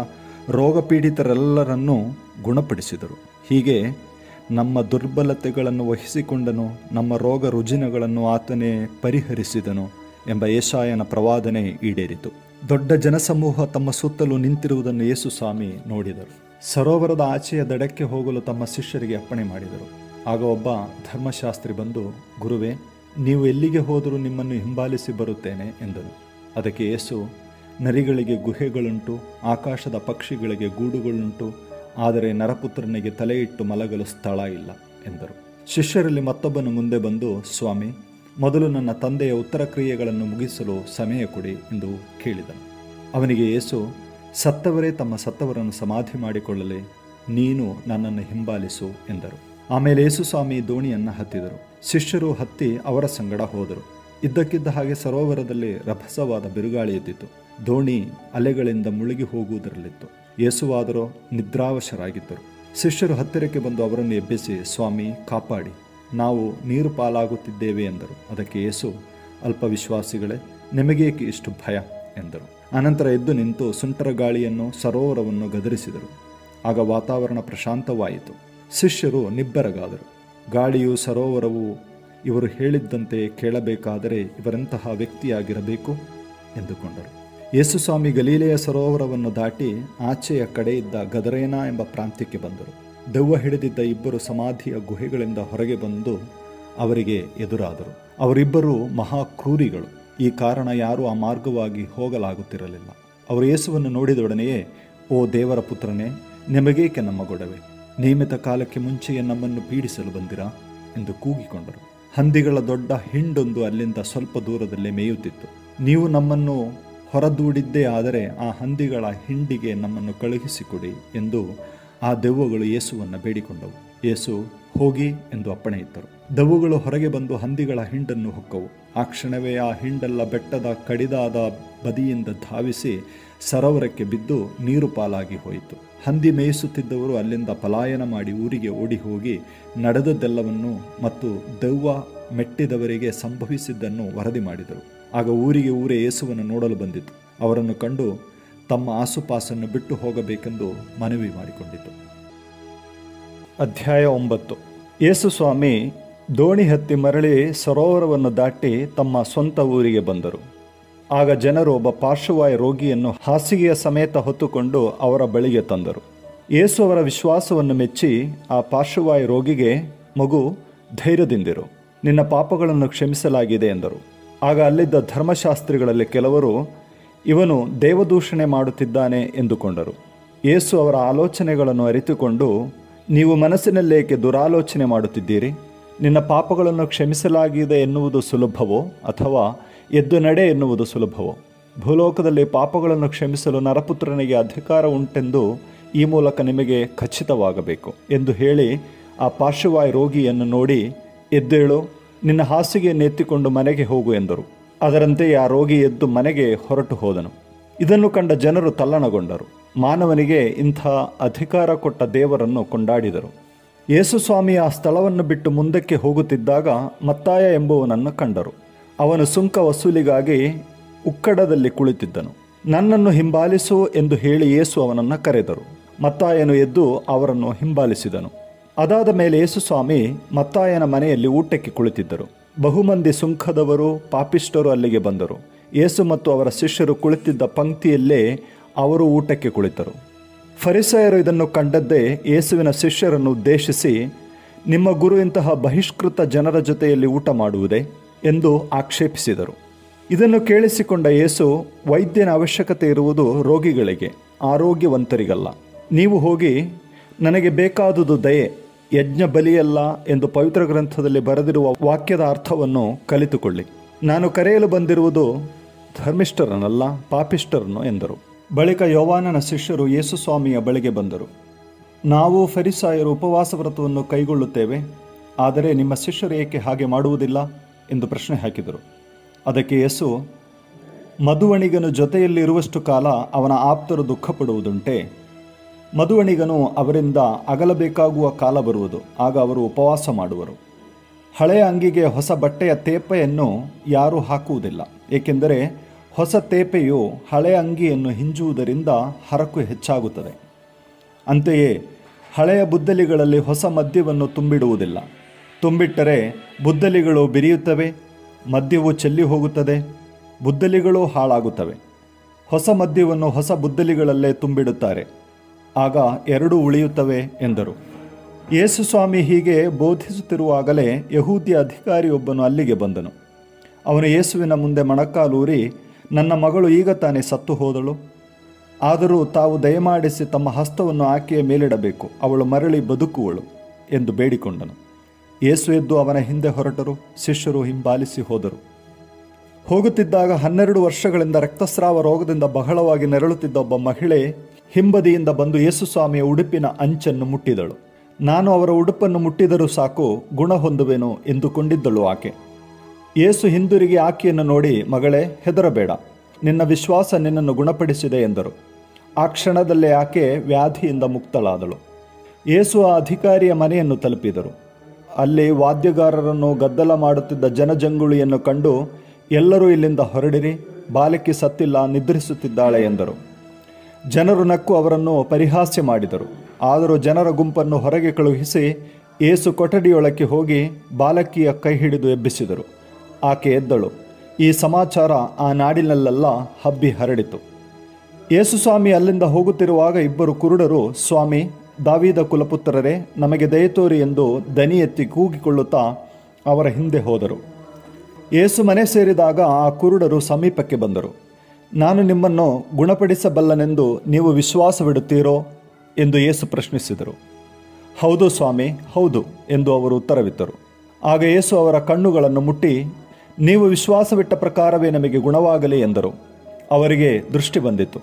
ರೋಗಪೀಡಿತರೆಲ್ಲರನ್ನೂ ಗುಣಪಡಿಸಿದರು ಹೀಗೆ ನಮ್ಮ ದುರ್ಬಲತೆಗಳನ್ನು ವಹಿಸಿಕೊಂಡನು ನಮ್ಮ ರೋಗ ರುಜಿನಗಳನ್ನು ಆತನೇ ಪರಿಹರಿಸಿದನು ಎಂಬ ಯಶಾಯನ ಪ್ರವಾದನೆ ಈಡೇರಿತು ದೊಡ್ಡ ಜನಸಮೂಹ ತಮ್ಮ ಸುತ್ತಲೂ ನಿಂತಿರುವುದನ್ನು ಯೇಸು ಸ್ವಾಮಿ ನೋಡಿದರು ಸರೋವರದ ಆಚೆಯ ದಡಕ್ಕೆ ಹೋಗಲು ತಮ್ಮ ಶಿಷ್ಯರಿಗೆ ಅಪ್ಪಣೆ ಮಾಡಿದರು ಆಗ ಒಬ್ಬ ಧರ್ಮಶಾಸ್ತ್ರಿ ಬಂದು ಗುರುವೇ ನೀವು ಎಲ್ಲಿಗೆ ಹೋದರೂ ನಿಮ್ಮನ್ನು ಹಿಂಬಾಲಿಸಿ ಬರುತ್ತೇನೆ ಎಂದನು ಅದಕ್ಕೆ ಯೇಸು ನರಿಗಳಿಗೆ ಗುಹೆಗಳುಂಟು ಆಕಾಶದ ಪಕ್ಷಿಗಳಿಗೆ ಗೂಡುಗಳುಂಟು ಆದರೆ ನರಪುತ್ರನಿಗೆ ತಲೆಯಿಟ್ಟು ಮಲಗಲು ಸ್ಥಳ ಇಲ್ಲ ಎಂದರು ಶಿಷ್ಯರಲ್ಲಿ ಮತ್ತೊಬ್ಬನು ಮುಂದೆ ಬಂದು ಸ್ವಾಮಿ ಮೊದಲು ನನ್ನ ತಂದೆಯ ಉತ್ತರ ಕ್ರಿಯೆಗಳನ್ನು ಮುಗಿಸಲು ಸಮಯ ಕೊಡಿ ಎಂದು ಕೇಳಿದನು ಅವನಿಗೆ ಯೇಸು ಸತ್ತವರೇ ತಮ್ಮ ಸತ್ತವರನ್ನು ಸಮಾಧಿ ಮಾಡಿಕೊಳ್ಳಲಿ ನೀನು ನನ್ನನ್ನು ಹಿಂಬಾಲಿಸು ಎಂದರು ಆಮೇಲೆ ಯೇಸು ಸ್ವಾಮಿ ದೋಣಿಯನ್ನು ಹತ್ತಿದರು ಶಿಷ್ಯರು ಹತ್ತಿ ಅವರ ಸಂಗಡ ಹೋದರು ಇದ್ದಕ್ಕಿದ್ದ ಹಾಗೆ ಸರೋವರದಲ್ಲಿ ರಭಸವಾದ ಬಿರುಗಾಳಿ ಎದ್ದಿತು ದೋಣಿ ಅಲೆಗಳಿಂದ ಮುಳುಗಿ ಹೋಗುವುದರಲ್ಲಿತ್ತು ಯೇಸುವಾದರೂ ನಿದ್ರಾವಶರಾಗಿದ್ದರು ಶಿಷ್ಯರು ಹತ್ತಿರಕ್ಕೆ ಬಂದು ಅವರನ್ನು ಎಬ್ಬಿಸಿ ಸ್ವಾಮಿ ಕಾಪಾಡಿ ನಾವು ನೀರು ಪಾಲಾಗುತ್ತಿದ್ದೇವೆ ಎಂದರು ಅದಕ್ಕೆ ಯೇಸು ಅಲ್ಪ ವಿಶ್ವಾಸಿಗಳೇ ನಿಮಗೇಕೆ ಇಷ್ಟು ಭಯ ಎಂದರು ಅನಂತರ ಎದ್ದು ನಿಂತು ಸುಂಟರ ಗಾಳಿಯನ್ನು ಸರೋವರವನ್ನು ಗದರಿಸಿದರು ಆಗ ವಾತಾವರಣ ಪ್ರಶಾಂತವಾಯಿತು ಶಿಷ್ಯರು ನಿಬ್ಬರಗಾದರು ಗಾಳಿಯು ಸರೋವರವು ಇವರು ಹೇಳಿದ್ದಂತೆ ಕೇಳಬೇಕಾದರೆ ಇವರೆಂತಹ ವ್ಯಕ್ತಿಯಾಗಿರಬೇಕು ಎಂದುಕೊಂಡರು ಯೇಸುಸ್ವಾಮಿ ಗಲೀಲೆಯ ಸರೋವರವನ್ನು ದಾಟಿ ಆಚೆಯ ಕಡೆ ಇದ್ದ ಗದರೇನಾ ಎಂಬ ಪ್ರಾಂತ್ಯಕ್ಕೆ ಬಂದರು ದೆವ್ವ ಹಿಡಿದಿದ್ದ ಇಬ್ಬರು ಸಮಾಧಿಯ ಗುಹೆಗಳಿಂದ ಹೊರಗೆ ಬಂದು ಅವರಿಗೆ ಎದುರಾದರು ಅವರಿಬ್ಬರು ಮಹಾಕ್ರೂರಿಗಳು ಈ ಕಾರಣ ಯಾರೂ ಆ ಮಾರ್ಗವಾಗಿ ಹೋಗಲಾಗುತ್ತಿರಲಿಲ್ಲ ಅವರು ಯೇಸುವನ್ನು ನೋಡಿದೊಡನೆಯೇ ಓ ದೇವರ ಪುತ್ರನೇ ನಿಮಗೇಕೆ ನಮ್ಮ ಗೊಡವೆ ನೇಮಿತ ಕಾಲಕ್ಕೆ ಮುಂಚೆಯೇ ನಮ್ಮನ್ನು ಪೀಡಿಸಲು ಬಂದಿರಾ ಎಂದು ಕೂಗಿಕೊಂಡರು ಹಂದಿಗಳ ದೊಡ್ಡ ಹಿಂಡೊಂದು ಅಲ್ಲಿಂದ ಸ್ವಲ್ಪ ದೂರದಲ್ಲೇ ಮೇಯುತ್ತಿತ್ತು ನೀವು ನಮ್ಮನ್ನು ಹೊರದೂಡಿದ್ದೇ ಆದರೆ ಆ ಹಂದಿಗಳ ಹಿಂಡಿಗೆ ನಮ್ಮನ್ನು ಕಳುಹಿಸಿಕೊಡಿ ಎಂದು ಆ ದೆವ್ವಗಳು ಯೇಸುವನ್ನು ಬೇಡಿಕೊಂಡವು ಯೇಸು ಹೋಗಿ ಎಂದು ಅಪ್ಪಣೆ ಇತ್ತರು ದೆವ್ವಗಳು ಹೊರಗೆ ಬಂದು ಹಂದಿಗಳ ಹಿಂಡನ್ನು ಹೊಕ್ಕವು ಆ ಕ್ಷಣವೇ ಆ ಹಿಂಡೆಲ್ಲ ಬೆಟ್ಟದ ಕಡಿದಾದ ಬದಿಯಿಂದ ಧಾವಿಸಿ ಸರೋವರಕ್ಕೆ ಬಿದ್ದು ನೀರು ಪಾಲಾಗಿ ಹೋಯಿತು ಹಂದಿ ಮೇಯಿಸುತ್ತಿದ್ದವರು ಅಲ್ಲಿಂದ ಪಲಾಯನ ಮಾಡಿ ಊರಿಗೆ ಓಡಿ ಹೋಗಿ ನಡೆದದ್ದೆಲ್ಲವನ್ನು ಮತ್ತು ದೆವ್ವ ಮೆಟ್ಟಿದವರಿಗೆ ಸಂಭವಿಸಿದ್ದನ್ನು ವರದಿ ಮಾಡಿದರು ಆಗ ಊರಿಗೆ ಊರೇ ಯೇಸುವನ್ನು ನೋಡಲು ಬಂದಿತು ಅವರನ್ನು ಕಂಡು ತಮ್ಮ ಆಸುಪಾಸನ್ನು ಬಿಟ್ಟು ಹೋಗಬೇಕೆಂದು ಮನವಿ ಮಾಡಿಕೊಂಡಿತು ಅಧ್ಯಾಯ ಒಂಬತ್ತು ಯೇಸು ಸ್ವಾಮಿ ದೋಣಿ ಹತ್ತಿ ಮರಳಿ ಸರೋವರವನ್ನು ದಾಟಿ ತಮ್ಮ ಸ್ವಂತ ಊರಿಗೆ ಬಂದರು ಆಗ ಜನರು ಒಬ್ಬ ಪಾರ್ಶ್ವವಾಯು ರೋಗಿಯನ್ನು ಹಾಸಿಗೆಯ ಸಮೇತ ಹೊತ್ತುಕೊಂಡು ಅವರ ಬಳಿಗೆ ತಂದರು ಯೇಸು ಅವರ ವಿಶ್ವಾಸವನ್ನು ಮೆಚ್ಚಿ ಆ ಪಾರ್ಶ್ವವಾಯು ರೋಗಿಗೆ ಮಗು ಧೈರ್ಯದಿಂದಿರು ನಿನ್ನ ಪಾಪಗಳನ್ನು ಕ್ಷಮಿಸಲಾಗಿದೆ ಎಂದರು ಆಗ ಅಲ್ಲಿದ್ದ ಧರ್ಮಶಾಸ್ತ್ರಿಗಳಲ್ಲಿ ಕೆಲವರು ಇವನು ದೇವದೂಷಣೆ ಮಾಡುತ್ತಿದ್ದಾನೆ ಎಂದುಕೊಂಡರು ಯೇಸು ಅವರ ಆಲೋಚನೆಗಳನ್ನು ಅರಿತುಕೊಂಡು ನೀವು ಮನಸ್ಸಿನಲ್ಲೇಕೆ ದುರಾಲೋಚನೆ ಮಾಡುತ್ತಿದ್ದೀರಿ ನಿನ್ನ ಪಾಪಗಳನ್ನು ಕ್ಷಮಿಸಲಾಗಿದೆ ಎನ್ನುವುದು ಸುಲಭವೋ ಅಥವಾ ಎದ್ದು ನಡೆ ಎನ್ನುವುದು ಸುಲಭವೋ ಭೂಲೋಕದಲ್ಲಿ ಪಾಪಗಳನ್ನು ಕ್ಷಮಿಸಲು ನರಪುತ್ರನಿಗೆ ಅಧಿಕಾರ ಉಂಟೆಂದು ಈ ಮೂಲಕ ನಿಮಗೆ ಖಚಿತವಾಗಬೇಕು ಎಂದು ಹೇಳಿ ಆ ಪಾರ್ಶ್ವವಾಯು ರೋಗಿಯನ್ನು ನೋಡಿ ಎದ್ದೇಳು ನಿನ್ನ ಹಾಸಿಗೆಯನ್ನು ಎತ್ತಿಕೊಂಡು ಮನೆಗೆ ಹೋಗು ಎಂದರು ಅದರಂತೆಯೇ ಆ ರೋಗಿ ಎದ್ದು ಮನೆಗೆ ಹೊರಟು ಹೋದನು ಇದನ್ನು ಕಂಡ ಜನರು ತಲ್ಲಣಗೊಂಡರು ಮಾನವನಿಗೆ ಇಂಥ ಅಧಿಕಾರ ಕೊಟ್ಟ ದೇವರನ್ನು ಕೊಂಡಾಡಿದರು ಯೇಸು ಸ್ವಾಮಿ ಆ ಸ್ಥಳವನ್ನು ಬಿಟ್ಟು ಮುಂದಕ್ಕೆ ಹೋಗುತ್ತಿದ್ದಾಗ ಮತ್ತಾಯ ಎಂಬುವನನ್ನು ಕಂಡರು ಅವನು ಸುಂಕ ವಸೂಲಿಗಾಗಿ ಉಕ್ಕಡದಲ್ಲಿ ಕುಳಿತಿದ್ದನು ನನ್ನನ್ನು ಹಿಂಬಾಲಿಸು ಎಂದು ಹೇಳಿ ಯೇಸು ಅವನನ್ನು ಕರೆದರು ಮತ್ತಾಯನು ಎದ್ದು ಅವರನ್ನು ಹಿಂಬಾಲಿಸಿದನು ಅದಾದ ಮೇಲೆ ಯೇಸು ಸ್ವಾಮಿ ಮತ್ತಾಯನ ಮನೆಯಲ್ಲಿ ಊಟಕ್ಕೆ ಕುಳಿತಿದ್ದರು ಬಹುಮಂದಿ ಸುಂಕದವರು ಪಾಪಿಷ್ಟರು ಅಲ್ಲಿಗೆ ಬಂದರು ಯೇಸು ಮತ್ತು ಅವರ ಶಿಷ್ಯರು ಕುಳಿತಿದ್ದ ಪಂಕ್ತಿಯಲ್ಲೇ ಅವರು ಊಟಕ್ಕೆ ಕುಳಿತರು ಫರಿಸಾಯರು ಇದನ್ನು ಕಂಡದ್ದೇ ಯೇಸುವಿನ ಶಿಷ್ಯರನ್ನು ಉದ್ದೇಶಿಸಿ ನಿಮ್ಮ ಗುರು ಇಂತಹ ಬಹಿಷ್ಕೃತ ಜನರ ಜೊತೆಯಲ್ಲಿ ಊಟ ಮಾಡುವುದೇ ಎಂದು ಆಕ್ಷೇಪಿಸಿದರು ಇದನ್ನು ಕೇಳಿಸಿಕೊಂಡ ಯೇಸು ವೈದ್ಯನ ಅವಶ್ಯಕತೆ ಇರುವುದು ರೋಗಿಗಳಿಗೆ ಆರೋಗ್ಯವಂತರಿಗಲ್ಲ ನೀವು ಹೋಗಿ ನನಗೆ ಬೇಕಾದುದು ದಯೆ ಯಜ್ಞ ಬಲಿಯಲ್ಲ ಎಂದು ಪವಿತ್ರ ಗ್ರಂಥದಲ್ಲಿ ಬರೆದಿರುವ ವಾಕ್ಯದ ಅರ್ಥವನ್ನು ಕಲಿತುಕೊಳ್ಳಿ ನಾನು ಕರೆಯಲು ಬಂದಿರುವುದು ಧರ್ಮಿಷ್ಠರನ್ನಲ್ಲ ಪಾಪಿಷ್ಠರನ್ನು ಎಂದರು ಬಳಿಕ ಯೋವಾನನ ಶಿಷ್ಯರು ಯೇಸು ಸ್ವಾಮಿಯ ಬಳಿಗೆ ಬಂದರು ನಾವು ಫರಿಸಾಯರು ಉಪವಾಸ ವ್ರತವನ್ನು ಕೈಗೊಳ್ಳುತ್ತೇವೆ ಆದರೆ ನಿಮ್ಮ ಶಿಷ್ಯರು ಏಕೆ ಹಾಗೆ ಮಾಡುವುದಿಲ್ಲ ಎಂದು ಪ್ರಶ್ನೆ ಹಾಕಿದರು ಅದಕ್ಕೆ ಯೇಸು ಮಧುವಣಿಗನು ಜೊತೆಯಲ್ಲಿ ಇರುವಷ್ಟು ಕಾಲ ಅವನ ಆಪ್ತರು ದುಃಖಪಡುವುದುಂಟೆ ಮಧುವಣಿಗನು ಅವರಿಂದ ಅಗಲಬೇಕಾಗುವ ಕಾಲ ಬರುವುದು ಆಗ ಅವರು ಉಪವಾಸ ಮಾಡುವರು ಹಳೆಯ ಅಂಗಿಗೆ ಹೊಸ ಬಟ್ಟೆಯ ತೇಪೆಯನ್ನು ಯಾರೂ ಹಾಕುವುದಿಲ್ಲ ಏಕೆಂದರೆ ಹೊಸ ತೇಪೆಯು ಹಳೆಯ ಅಂಗಿಯನ್ನು ಹಿಂಜುವುದರಿಂದ ಹರಕು ಹೆಚ್ಚಾಗುತ್ತದೆ ಅಂತೆಯೇ ಹಳೆಯ ಬುದ್ದಲಿಗಳಲ್ಲಿ ಹೊಸ ಮದ್ಯವನ್ನು ತುಂಬಿಡುವುದಿಲ್ಲ ತುಂಬಿಟ್ಟರೆ ಬುದ್ದಲಿಗಳು ಬಿರಿಯುತ್ತವೆ ಮದ್ಯವು ಚೆಲ್ಲಿ ಹೋಗುತ್ತದೆ ಬುದ್ದಲಿಗಳು ಹಾಳಾಗುತ್ತವೆ ಹೊಸ ಮದ್ಯವನ್ನು ಹೊಸ ಬುದ್ದಲಿಗಳಲ್ಲೇ ತುಂಬಿಡುತ್ತಾರೆ ಆಗ ಎರಡೂ ಉಳಿಯುತ್ತವೆ ಎಂದರು ಯೇಸು ಸ್ವಾಮಿ ಹೀಗೆ ಬೋಧಿಸುತ್ತಿರುವಾಗಲೇ ಯಹೂದ್ಯ ಅಧಿಕಾರಿಯೊಬ್ಬನು ಅಲ್ಲಿಗೆ ಬಂದನು ಅವನು ಯೇಸುವಿನ ಮುಂದೆ ಮೊಣಕಾಲೂರಿ ನನ್ನ ಮಗಳು ಈಗ ತಾನೇ ಸತ್ತು ಹೋದಳು ಆದರೂ ತಾವು ದಯಮಾಡಿಸಿ ತಮ್ಮ ಹಸ್ತವನ್ನು ಆಕೆಯ ಮೇಲಿಡಬೇಕು ಅವಳು ಮರಳಿ ಬದುಕುವಳು ಎಂದು ಬೇಡಿಕೊಂಡನು ಯೇಸು ಎದ್ದು ಅವನ ಹಿಂದೆ ಹೊರಟರು ಶಿಷ್ಯರು ಹಿಂಬಾಲಿಸಿ ಹೋದರು ಹೋಗುತ್ತಿದ್ದಾಗ ಹನ್ನೆರಡು ವರ್ಷಗಳಿಂದ ರಕ್ತಸ್ರಾವ ರೋಗದಿಂದ ಬಹಳವಾಗಿ ನೆರಳುತ್ತಿದ್ದ ಒಬ್ಬ ಮಹಿಳೆ ಹಿಂಬದಿಯಿಂದ ಬಂದು ಯೇಸು ಸ್ವಾಮಿಯ ಉಡುಪಿನ ಅಂಚನ್ನು ಮುಟ್ಟಿದಳು ನಾನು ಅವರ ಉಡುಪನ್ನು ಮುಟ್ಟಿದರೂ ಸಾಕು ಗುಣ ಹೊಂದುವೆನು ಎಂದುಕೊಂಡಿದ್ದಳು ಆಕೆ ಯೇಸು ಹಿಂದಿರುಗಿ ಆಕೆಯನ್ನು ನೋಡಿ ಮಗಳೇ ಹೆದರಬೇಡ ನಿನ್ನ ವಿಶ್ವಾಸ ನಿನ್ನನ್ನು ಗುಣಪಡಿಸಿದೆ ಎಂದರು ಆ ಕ್ಷಣದಲ್ಲೇ ಆಕೆ ವ್ಯಾಧಿಯಿಂದ ಮುಕ್ತಳಾದಳು ಯೇಸು ಆ ಅಧಿಕಾರಿಯ ಮನೆಯನ್ನು ತಲುಪಿದರು ಅಲ್ಲಿ ವಾದ್ಯಗಾರರನ್ನು ಗದ್ದಲ ಮಾಡುತ್ತಿದ್ದ ಜನಜಂಗುಳಿಯನ್ನು ಕಂಡು ಎಲ್ಲರೂ ಇಲ್ಲಿಂದ ಹೊರಡಿರಿ ಬಾಲಕಿ ಸತ್ತಿಲ್ಲ ನಿದ್ರಿಸುತ್ತಿದ್ದಾಳೆ ಎಂದರು ಜನರು ನಕ್ಕು ಅವರನ್ನು ಪರಿಹಾಸ್ಯ ಮಾಡಿದರು ಆದರೂ ಜನರ ಗುಂಪನ್ನು ಹೊರಗೆ ಕಳುಹಿಸಿ ಏಸು ಕೊಠಡಿಯೊಳಕ್ಕೆ ಹೋಗಿ ಬಾಲಕಿಯ ಕೈ ಹಿಡಿದು ಎಬ್ಬಿಸಿದರು ಆಕೆ ಎದ್ದಳು ಈ ಸಮಾಚಾರ ಆ ನಾಡಿನಲ್ಲೆಲ್ಲ ಹಬ್ಬಿ ಹರಡಿತು ಯೇಸು ಸ್ವಾಮಿ ಅಲ್ಲಿಂದ ಹೋಗುತ್ತಿರುವಾಗ ಇಬ್ಬರು ಕುರುಡರು ಸ್ವಾಮಿ ದಾವೀದ ಕುಲಪುತ್ರರೇ ನಮಗೆ ದಯತೋರಿ ಎಂದು ದನಿ ಎತ್ತಿ ಕೂಗಿಕೊಳ್ಳುತ್ತಾ ಅವರ ಹಿಂದೆ ಹೋದರು ಯೇಸು ಮನೆ ಸೇರಿದಾಗ ಆ ಕುರುಡರು ಸಮೀಪಕ್ಕೆ ಬಂದರು ನಾನು ನಿಮ್ಮನ್ನು ಗುಣಪಡಿಸಬಲ್ಲನೆಂದು ನೀವು ವಿಶ್ವಾಸವಿಡುತ್ತೀರೋ ಎಂದು ಯೇಸು ಪ್ರಶ್ನಿಸಿದರು ಹೌದು ಸ್ವಾಮಿ ಹೌದು ಎಂದು ಅವರು ಉತ್ತರವಿತ್ತರು ಆಗ ಯೇಸು ಅವರ ಕಣ್ಣುಗಳನ್ನು ಮುಟ್ಟಿ ನೀವು ವಿಶ್ವಾಸವಿಟ್ಟ ಪ್ರಕಾರವೇ ನಮಗೆ ಗುಣವಾಗಲಿ ಎಂದರು ಅವರಿಗೆ ದೃಷ್ಟಿ ಬಂದಿತು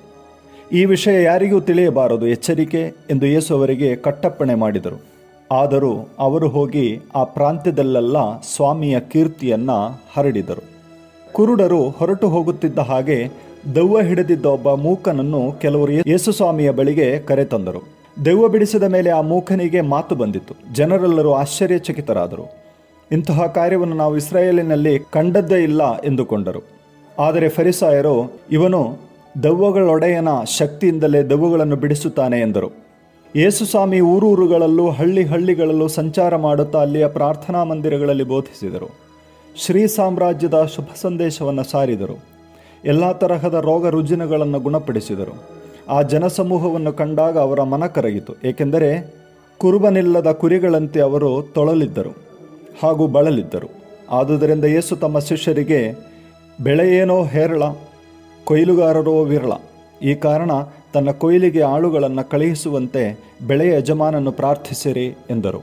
ಈ ವಿಷಯ ಯಾರಿಗೂ ತಿಳಿಯಬಾರದು ಎಚ್ಚರಿಕೆ ಎಂದು ಯೇಸು ಅವರಿಗೆ ಕಟ್ಟಪ್ಪಣೆ ಮಾಡಿದರು ಆದರೂ ಅವರು ಹೋಗಿ ಆ ಪ್ರಾಂತ್ಯದಲ್ಲೆಲ್ಲ ಸ್ವಾಮಿಯ ಕೀರ್ತಿಯನ್ನ ಹರಡಿದರು ಕುರುಡರು ಹೊರಟು ಹೋಗುತ್ತಿದ್ದ ಹಾಗೆ ದೆವ್ವ ಹಿಡಿದಿದ್ದ ಒಬ್ಬ ಮೂಕನನ್ನು ಕೆಲವರು ಯೇಸು ಸ್ವಾಮಿಯ ಬಳಿಗೆ ಕರೆತಂದರು ದೆವ್ವ ಬಿಡಿಸಿದ ಮೇಲೆ ಆ ಮೂಕನಿಗೆ ಮಾತು ಬಂದಿತು ಜನರೆಲ್ಲರೂ ಆಶ್ಚರ್ಯಚಕಿತರಾದರು ಇಂತಹ ಕಾರ್ಯವನ್ನು ನಾವು ಇಸ್ರಾಯೇಲಿನಲ್ಲಿ ಕಂಡದ್ದೇ ಇಲ್ಲ ಎಂದುಕೊಂಡರು ಆದರೆ ಫರಿಸಾಯರು ಇವನು ದೆವ್ವಗಳೊಡೆಯನ ಶಕ್ತಿಯಿಂದಲೇ ದೆವ್ವಗಳನ್ನು ಬಿಡಿಸುತ್ತಾನೆ ಎಂದರು ಯೇಸು ಸ್ವಾಮಿ ಊರೂರುಗಳಲ್ಲೂ ಹಳ್ಳಿ ಹಳ್ಳಿಗಳಲ್ಲೂ ಸಂಚಾರ ಮಾಡುತ್ತಾ ಅಲ್ಲಿಯ ಪ್ರಾರ್ಥನಾ ಮಂದಿರಗಳಲ್ಲಿ ಬೋಧಿಸಿದರು ಶ್ರೀ ಸಾಮ್ರಾಜ್ಯದ ಶುಭ ಸಂದೇಶವನ್ನು ಸಾರಿದರು ಎಲ್ಲ ತರಹದ ರೋಗ ರುಜಿನಗಳನ್ನು ಗುಣಪಡಿಸಿದರು ಆ ಜನಸಮೂಹವನ್ನು ಕಂಡಾಗ ಅವರ ಮನ ಕರಗಿತು ಏಕೆಂದರೆ ಕುರುಬನಿಲ್ಲದ ಕುರಿಗಳಂತೆ ಅವರು ತೊಳಲಿದ್ದರು ಹಾಗೂ ಬಳಲಿದ್ದರು ಆದುದರಿಂದ ಯೇಸು ತಮ್ಮ ಶಿಷ್ಯರಿಗೆ ಬೆಳೆಯೇನೋ ಹೇರಳ ಕೊಯ್ಲುಗಾರರೋ ವಿರಳ ಈ ಕಾರಣ ತನ್ನ ಕೊಯ್ಲಿಗೆ ಆಳುಗಳನ್ನು ಕಳುಹಿಸುವಂತೆ ಬೆಳೆಯ ಯಜಮಾನನ್ನು ಪ್ರಾರ್ಥಿಸಿರಿ ಎಂದರು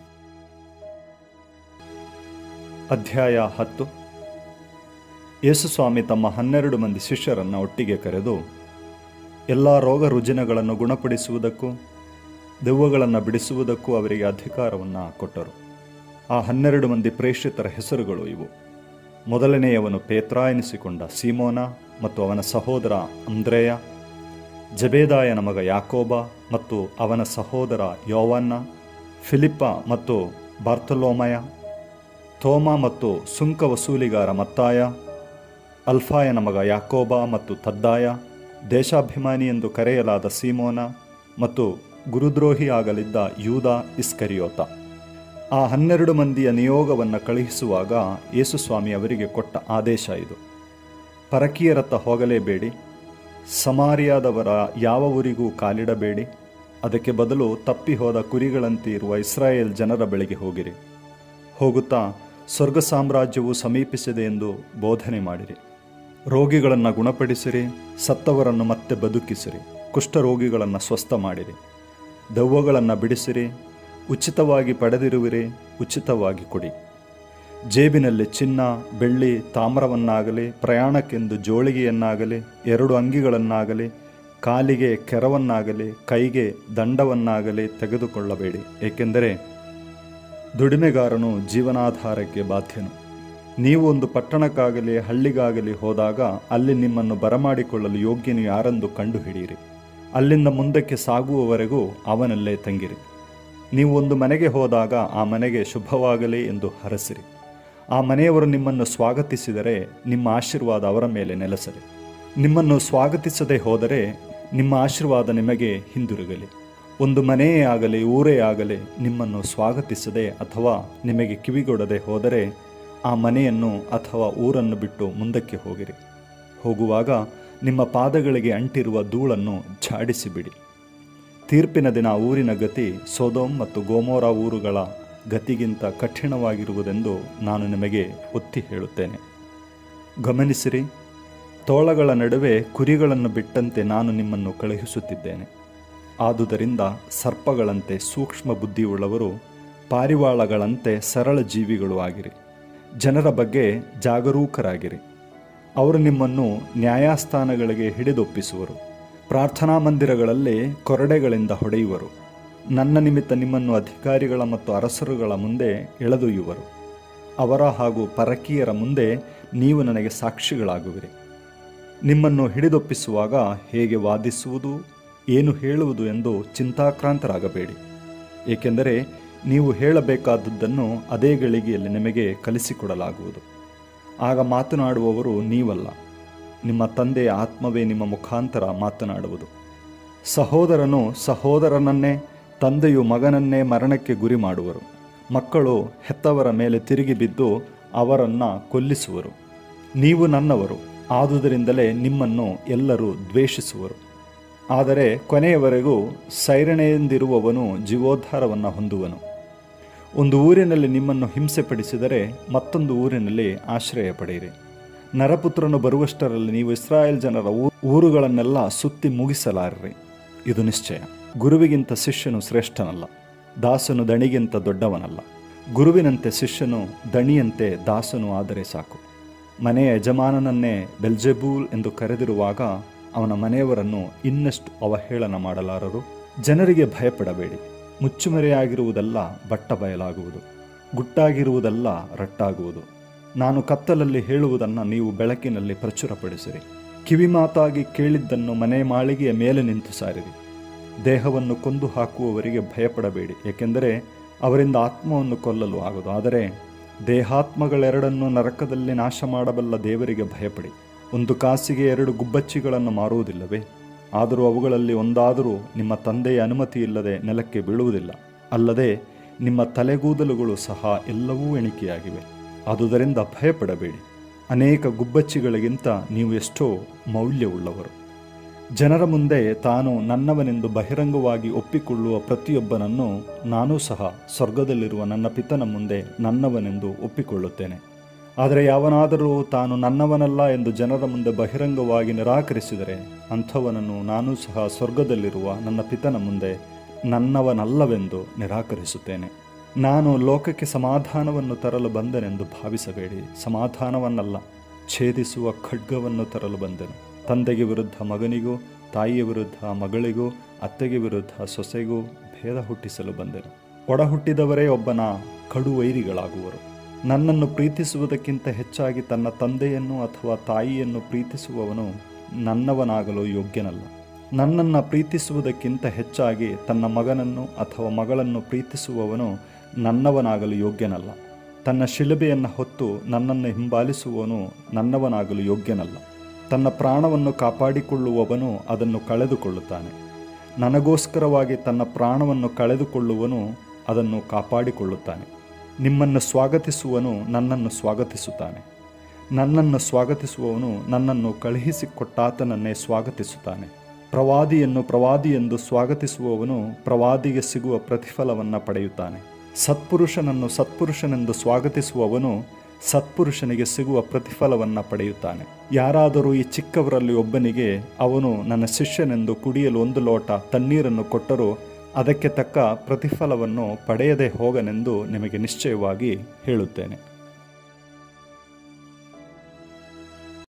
ಅಧ್ಯಾಯ ಹತ್ತು ಯೇಸುಸ್ವಾಮಿ ತಮ್ಮ ಹನ್ನೆರಡು ಮಂದಿ ಶಿಷ್ಯರನ್ನು ಒಟ್ಟಿಗೆ ಕರೆದು ಎಲ್ಲ ರೋಗ ರುಜಿನಗಳನ್ನು ಗುಣಪಡಿಸುವುದಕ್ಕೂ ದೆವ್ವಗಳನ್ನು ಬಿಡಿಸುವುದಕ್ಕೂ ಅವರಿಗೆ ಅಧಿಕಾರವನ್ನು ಕೊಟ್ಟರು ಆ ಹನ್ನೆರಡು ಮಂದಿ ಪ್ರೇಷಿತರ ಹೆಸರುಗಳು ಇವು ಮೊದಲನೆಯವನು ಪೇತ್ರ ಎನಿಸಿಕೊಂಡ ಸೀಮೋನ ಮತ್ತು ಅವನ ಸಹೋದರ ಅಂದ್ರೇಯ ಜಬೇದಾಯನ ಮಗ ಯಾಕೋಬ ಮತ್ತು ಅವನ ಸಹೋದರ ಯೋವನ್ನ ಫಿಲಿಪ್ಪ ಮತ್ತು ಬಾರ್ತಲೋಮಯ ಥೋಮ ಮತ್ತು ಸುಂಕ ವಸೂಲಿಗಾರ ಮತ್ತಾಯ ಅಲ್ಫಾಯನ ಮಗ ಯಾಕೋಬ ಮತ್ತು ತದ್ದಾಯ ದೇಶಾಭಿಮಾನಿ ಎಂದು ಕರೆಯಲಾದ ಸೀಮೋನ ಮತ್ತು ಗುರುದ್ರೋಹಿಯಾಗಲಿದ್ದ ಯೂದ ಇಸ್ಕರಿಯೋತ ಆ ಹನ್ನೆರಡು ಮಂದಿಯ ನಿಯೋಗವನ್ನು ಕಳುಹಿಸುವಾಗ ಯೇಸುಸ್ವಾಮಿ ಅವರಿಗೆ ಕೊಟ್ಟ ಆದೇಶ ಇದು ಪರಕೀಯರತ್ತ ಹೋಗಲೇಬೇಡಿ ಸಮಾರಿಯಾದವರ ಯಾವ ಊರಿಗೂ ಕಾಲಿಡಬೇಡಿ ಅದಕ್ಕೆ ಬದಲು ತಪ್ಪಿ ಹೋದ ಕುರಿಗಳಂತೆ ಇರುವ ಇಸ್ರಾಯೇಲ್ ಜನರ ಬಳಿಗೆ ಹೋಗಿರಿ ಹೋಗುತ್ತಾ ಸ್ವರ್ಗ ಸಾಮ್ರಾಜ್ಯವು ಸಮೀಪಿಸಿದೆ ಎಂದು ಬೋಧನೆ ಮಾಡಿರಿ ರೋಗಿಗಳನ್ನು ಗುಣಪಡಿಸಿರಿ ಸತ್ತವರನ್ನು ಮತ್ತೆ ಬದುಕಿಸಿರಿ ಕುಷ್ಠರೋಗಿಗಳನ್ನು ಸ್ವಸ್ಥ ಮಾಡಿರಿ ದೆವ್ವಗಳನ್ನು ಬಿಡಿಸಿರಿ ಉಚಿತವಾಗಿ ಪಡೆದಿರುವಿರಿ ಉಚಿತವಾಗಿ ಕೊಡಿ ಜೇಬಿನಲ್ಲಿ ಚಿನ್ನ ಬೆಳ್ಳಿ ತಾಮ್ರವನ್ನಾಗಲಿ ಪ್ರಯಾಣಕ್ಕೆಂದು ಜೋಳಿಗೆಯನ್ನಾಗಲಿ ಎರಡು ಅಂಗಿಗಳನ್ನಾಗಲಿ ಕಾಲಿಗೆ ಕೆರವನ್ನಾಗಲಿ ಕೈಗೆ ದಂಡವನ್ನಾಗಲಿ ತೆಗೆದುಕೊಳ್ಳಬೇಡಿ ಏಕೆಂದರೆ ದುಡಿಮೆಗಾರನು ಜೀವನಾಧಾರಕ್ಕೆ ಬಾಧ್ಯನು ನೀವು ಒಂದು ಪಟ್ಟಣಕ್ಕಾಗಲಿ ಹಳ್ಳಿಗಾಗಲಿ ಹೋದಾಗ ಅಲ್ಲಿ ನಿಮ್ಮನ್ನು ಬರಮಾಡಿಕೊಳ್ಳಲು ಯೋಗ್ಯನು ಯಾರೆಂದು ಕಂಡುಹಿಡಿಯಿರಿ ಅಲ್ಲಿಂದ ಮುಂದಕ್ಕೆ ಸಾಗುವವರೆಗೂ ಅವನಲ್ಲೇ ತಂಗಿರಿ ನೀವು ಒಂದು ಮನೆಗೆ ಹೋದಾಗ ಆ ಮನೆಗೆ ಶುಭವಾಗಲಿ ಎಂದು ಹರಸಿರಿ ಆ ಮನೆಯವರು ನಿಮ್ಮನ್ನು ಸ್ವಾಗತಿಸಿದರೆ ನಿಮ್ಮ ಆಶೀರ್ವಾದ ಅವರ ಮೇಲೆ ನೆಲೆಸಲಿ ನಿಮ್ಮನ್ನು ಸ್ವಾಗತಿಸದೆ ಹೋದರೆ ನಿಮ್ಮ ಆಶೀರ್ವಾದ ನಿಮಗೆ ಹಿಂದಿರುಗಲಿ ಒಂದು ಮನೆಯೇ ಆಗಲಿ ಊರೇ ಆಗಲಿ ನಿಮ್ಮನ್ನು ಸ್ವಾಗತಿಸದೆ ಅಥವಾ ನಿಮಗೆ ಕಿವಿಗೊಡದೆ ಹೋದರೆ ಆ ಮನೆಯನ್ನು ಅಥವಾ ಊರನ್ನು ಬಿಟ್ಟು ಮುಂದಕ್ಕೆ ಹೋಗಿರಿ ಹೋಗುವಾಗ ನಿಮ್ಮ ಪಾದಗಳಿಗೆ ಅಂಟಿರುವ ಧೂಳನ್ನು ಝಾಡಿಸಿಬಿಡಿ ತೀರ್ಪಿನ ದಿನ ಆ ಊರಿನ ಗತಿ ಸೋದೋಮ್ ಮತ್ತು ಗೋಮೋರ ಊರುಗಳ ಗತಿಗಿಂತ ಕಠಿಣವಾಗಿರುವುದೆಂದು ನಾನು ನಿಮಗೆ ಒತ್ತಿ ಹೇಳುತ್ತೇನೆ ಗಮನಿಸಿರಿ ತೋಳಗಳ ನಡುವೆ ಕುರಿಗಳನ್ನು ಬಿಟ್ಟಂತೆ ನಾನು ನಿಮ್ಮನ್ನು ಕಳುಹಿಸುತ್ತಿದ್ದೇನೆ ಆದುದರಿಂದ ಸರ್ಪಗಳಂತೆ ಸೂಕ್ಷ್ಮ ಬುದ್ಧಿಯುಳ್ಳವರು ಪಾರಿವಾಳಗಳಂತೆ ಸರಳ ಜೀವಿಗಳು ಆಗಿರಿ ಜನರ ಬಗ್ಗೆ ಜಾಗರೂಕರಾಗಿರಿ ಅವರು ನಿಮ್ಮನ್ನು ನ್ಯಾಯಸ್ಥಾನಗಳಿಗೆ ಹಿಡಿದೊಪ್ಪಿಸುವರು ಪ್ರಾರ್ಥನಾ ಮಂದಿರಗಳಲ್ಲಿ ಕೊರಡೆಗಳಿಂದ ಹೊಡೆಯುವರು ನನ್ನ ನಿಮಿತ್ತ ನಿಮ್ಮನ್ನು ಅಧಿಕಾರಿಗಳ ಮತ್ತು ಅರಸರುಗಳ ಮುಂದೆ ಎಳೆದೊಯ್ಯುವರು ಅವರ ಹಾಗೂ ಪರಕೀಯರ ಮುಂದೆ ನೀವು ನನಗೆ ಸಾಕ್ಷಿಗಳಾಗುವಿರಿ ನಿಮ್ಮನ್ನು ಹಿಡಿದೊಪ್ಪಿಸುವಾಗ ಹೇಗೆ ವಾದಿಸುವುದು ಏನು ಹೇಳುವುದು ಎಂದು ಚಿಂತಾಕ್ರಾಂತರಾಗಬೇಡಿ ಏಕೆಂದರೆ ನೀವು ಹೇಳಬೇಕಾದದ್ದನ್ನು ಅದೇ ಗಳಿಗೆಯಲ್ಲಿ ನಿಮಗೆ ಕಲಿಸಿಕೊಡಲಾಗುವುದು ಆಗ ಮಾತನಾಡುವವರು ನೀವಲ್ಲ ನಿಮ್ಮ ತಂದೆಯ ಆತ್ಮವೇ ನಿಮ್ಮ ಮುಖಾಂತರ ಮಾತನಾಡುವುದು ಸಹೋದರನು ಸಹೋದರನನ್ನೇ ತಂದೆಯು ಮಗನನ್ನೇ ಮರಣಕ್ಕೆ ಗುರಿ ಮಾಡುವರು ಮಕ್ಕಳು ಹೆತ್ತವರ ಮೇಲೆ ತಿರುಗಿ ಬಿದ್ದು ಅವರನ್ನು ಕೊಲ್ಲಿಸುವರು ನೀವು ನನ್ನವರು ಆದುದರಿಂದಲೇ ನಿಮ್ಮನ್ನು ಎಲ್ಲರೂ ದ್ವೇಷಿಸುವರು ಆದರೆ ಕೊನೆಯವರೆಗೂ ಸೈರಣೆಯೆಂದಿರುವವನು ಜೀವೋದ್ಧಾರವನ್ನು ಹೊಂದುವನು ಒಂದು ಊರಿನಲ್ಲಿ ನಿಮ್ಮನ್ನು ಹಿಂಸೆಪಡಿಸಿದರೆ ಮತ್ತೊಂದು ಊರಿನಲ್ಲಿ ಆಶ್ರಯ ಪಡೆಯಿರಿ ನರಪುತ್ರನು ಬರುವಷ್ಟರಲ್ಲಿ ನೀವು ಇಸ್ರಾಯೇಲ್ ಜನರ ಊ- ಊರುಗಳನ್ನೆಲ್ಲ ಸುತ್ತಿ ಮುಗಿಸಲಾರಿರಿ ಇದು ನಿಶ್ಚಯ ಗುರುವಿಗಿಂತ ಶಿಷ್ಯನು ಶ್ರೇಷ್ಠನಲ್ಲ ದಾಸನು ದಣಿಗಿಂತ ದೊಡ್ಡವನಲ್ಲ ಗುರುವಿನಂತೆ ಶಿಷ್ಯನು ದಣಿಯಂತೆ ದಾಸನು ಆದರೆ ಸಾಕು ಮನೆಯ ಯಜಮಾನನನ್ನೇ ಬೆಲ್ಜೆಬೂಲ್ ಎಂದು ಕರೆದಿರುವಾಗ ಅವನ ಮನೆಯವರನ್ನು ಇನ್ನಷ್ಟು ಅವಹೇಳನ ಮಾಡಲಾರರು ಜನರಿಗೆ ಭಯಪಡಬೇಡಿ ಮುಚ್ಚುಮರೆಯಾಗಿರುವುದೆಲ್ಲ ಬಟ್ಟ ಬಯಲಾಗುವುದು ಗುಟ್ಟಾಗಿರುವುದೆಲ್ಲ ರಟ್ಟಾಗುವುದು ನಾನು ಕತ್ತಲಲ್ಲಿ ಹೇಳುವುದನ್ನು ನೀವು ಬೆಳಕಿನಲ್ಲಿ ಪ್ರಚುರಪಡಿಸಿರಿ ಕಿವಿಮಾತಾಗಿ ಕೇಳಿದ್ದನ್ನು ಮನೆ ಮಾಳಿಗೆಯ ಮೇಲೆ ನಿಂತು ಸಾರಿರಿ ದೇಹವನ್ನು ಕೊಂದು ಹಾಕುವವರಿಗೆ ಭಯಪಡಬೇಡಿ ಏಕೆಂದರೆ ಅವರಿಂದ ಆತ್ಮವನ್ನು ಕೊಲ್ಲಲು ಆಗದು ಆದರೆ ದೇಹಾತ್ಮಗಳೆರಡನ್ನು ನರಕದಲ್ಲಿ ನಾಶ ಮಾಡಬಲ್ಲ ದೇವರಿಗೆ ಭಯಪಡಿ ಒಂದು ಕಾಸಿಗೆ ಎರಡು ಗುಬ್ಬಚ್ಚಿಗಳನ್ನು ಮಾರುವುದಿಲ್ಲವೇ ಆದರೂ ಅವುಗಳಲ್ಲಿ ಒಂದಾದರೂ ನಿಮ್ಮ ತಂದೆಯ ಅನುಮತಿ ಇಲ್ಲದೆ ನೆಲಕ್ಕೆ ಬೀಳುವುದಿಲ್ಲ ಅಲ್ಲದೆ ನಿಮ್ಮ ತಲೆಗೂದಲುಗಳು ಸಹ ಎಲ್ಲವೂ ಎಣಿಕೆಯಾಗಿವೆ ಆದುದರಿಂದ ಭಯಪಡಬೇಡಿ ಅನೇಕ ಗುಬ್ಬಚ್ಚಿಗಳಿಗಿಂತ ನೀವು ಎಷ್ಟೋ ಮೌಲ್ಯವುಳ್ಳವರು ಜನರ ಮುಂದೆ ತಾನು ನನ್ನವನೆಂದು ಬಹಿರಂಗವಾಗಿ ಒಪ್ಪಿಕೊಳ್ಳುವ ಪ್ರತಿಯೊಬ್ಬನನ್ನು ನಾನೂ ಸಹ ಸ್ವರ್ಗದಲ್ಲಿರುವ ನನ್ನ ಪಿತನ ಮುಂದೆ ನನ್ನವನೆಂದು ಒಪ್ಪಿಕೊಳ್ಳುತ್ತೇನೆ ಆದರೆ ಯಾವನಾದರೂ ತಾನು ನನ್ನವನಲ್ಲ ಎಂದು ಜನರ ಮುಂದೆ ಬಹಿರಂಗವಾಗಿ ನಿರಾಕರಿಸಿದರೆ ಅಂಥವನನ್ನು ನಾನೂ ಸಹ ಸ್ವರ್ಗದಲ್ಲಿರುವ ನನ್ನ ಪಿತನ ಮುಂದೆ ನನ್ನವನಲ್ಲವೆಂದು ನಿರಾಕರಿಸುತ್ತೇನೆ ನಾನು ಲೋಕಕ್ಕೆ ಸಮಾಧಾನವನ್ನು ತರಲು ಬಂದೆನೆಂದು ಭಾವಿಸಬೇಡಿ ಸಮಾಧಾನವನ್ನಲ್ಲ ಛೇದಿಸುವ ಖಡ್ಗವನ್ನು ತರಲು ಬಂದೆನು ತಂದೆಗೆ ವಿರುದ್ಧ ಮಗನಿಗೂ ತಾಯಿಯ ವಿರುದ್ಧ ಮಗಳಿಗೂ ಅತ್ತೆಗೆ ವಿರುದ್ಧ ಸೊಸೆಗೂ ಭೇದ ಹುಟ್ಟಿಸಲು ಬಂದೆನು ಒಡ ಹುಟ್ಟಿದವರೇ ಒಬ್ಬನ ಕಡು ವೈರಿಗಳಾಗುವರು ನನ್ನನ್ನು ಪ್ರೀತಿಸುವುದಕ್ಕಿಂತ ಹೆಚ್ಚಾಗಿ ತನ್ನ ತಂದೆಯನ್ನು ಅಥವಾ ತಾಯಿಯನ್ನು ಪ್ರೀತಿಸುವವನು ನನ್ನವನಾಗಲು ಯೋಗ್ಯನಲ್ಲ ನನ್ನನ್ನು ಪ್ರೀತಿಸುವುದಕ್ಕಿಂತ ಹೆಚ್ಚಾಗಿ ತನ್ನ ಮಗನನ್ನು ಅಥವಾ ಮಗಳನ್ನು ಪ್ರೀತಿಸುವವನು ನನ್ನವನಾಗಲು ಯೋಗ್ಯನಲ್ಲ ತನ್ನ ಶಿಲುಬೆಯನ್ನು ಹೊತ್ತು ನನ್ನನ್ನು ಹಿಂಬಾಲಿಸುವವನು ನನ್ನವನಾಗಲು ಯೋಗ್ಯನಲ್ಲ ತನ್ನ ಪ್ರಾಣವನ್ನು ಕಾಪಾಡಿಕೊಳ್ಳುವವನು ಅದನ್ನು ಕಳೆದುಕೊಳ್ಳುತ್ತಾನೆ ನನಗೋಸ್ಕರವಾಗಿ ತನ್ನ ಪ್ರಾಣವನ್ನು ಕಳೆದುಕೊಳ್ಳುವನು ಅದನ್ನು ಕಾಪಾಡಿಕೊಳ್ಳುತ್ತಾನೆ ನಿಮ್ಮನ್ನು ಸ್ವಾಗತಿಸುವನು ನನ್ನನ್ನು ಸ್ವಾಗತಿಸುತ್ತಾನೆ ನನ್ನನ್ನು ಸ್ವಾಗತಿಸುವವನು ನನ್ನನ್ನು ಕಳುಹಿಸಿಕೊಟ್ಟಾತನನ್ನೇ ಸ್ವಾಗತಿಸುತ್ತಾನೆ ಪ್ರವಾದಿಯನ್ನು ಪ್ರವಾದಿ ಎಂದು ಸ್ವಾಗತಿಸುವವನು ಪ್ರವಾದಿಗೆ ಸಿಗುವ ಪ್ರತಿಫಲವನ್ನು ಪಡೆಯುತ್ತಾನೆ ಸತ್ಪುರುಷನನ್ನು ಸತ್ಪುರುಷನೆಂದು ಸ್ವಾಗತಿಸುವವನು ಸತ್ಪುರುಷನಿಗೆ ಸಿಗುವ ಪ್ರತಿಫಲವನ್ನು ಪಡೆಯುತ್ತಾನೆ ಯಾರಾದರೂ ಈ ಚಿಕ್ಕವರಲ್ಲಿ ಒಬ್ಬನಿಗೆ ಅವನು ನನ್ನ ಶಿಷ್ಯನೆಂದು ಕುಡಿಯಲು ಒಂದು ಲೋಟ ತಣ್ಣೀರನ್ನು ಕೊಟ್ಟರೂ ಅದಕ್ಕೆ ತಕ್ಕ ಪ್ರತಿಫಲವನ್ನು ಪಡೆಯದೆ ಹೋಗನೆಂದು ನಿಮಗೆ ನಿಶ್ಚಯವಾಗಿ ಹೇಳುತ್ತೇನೆ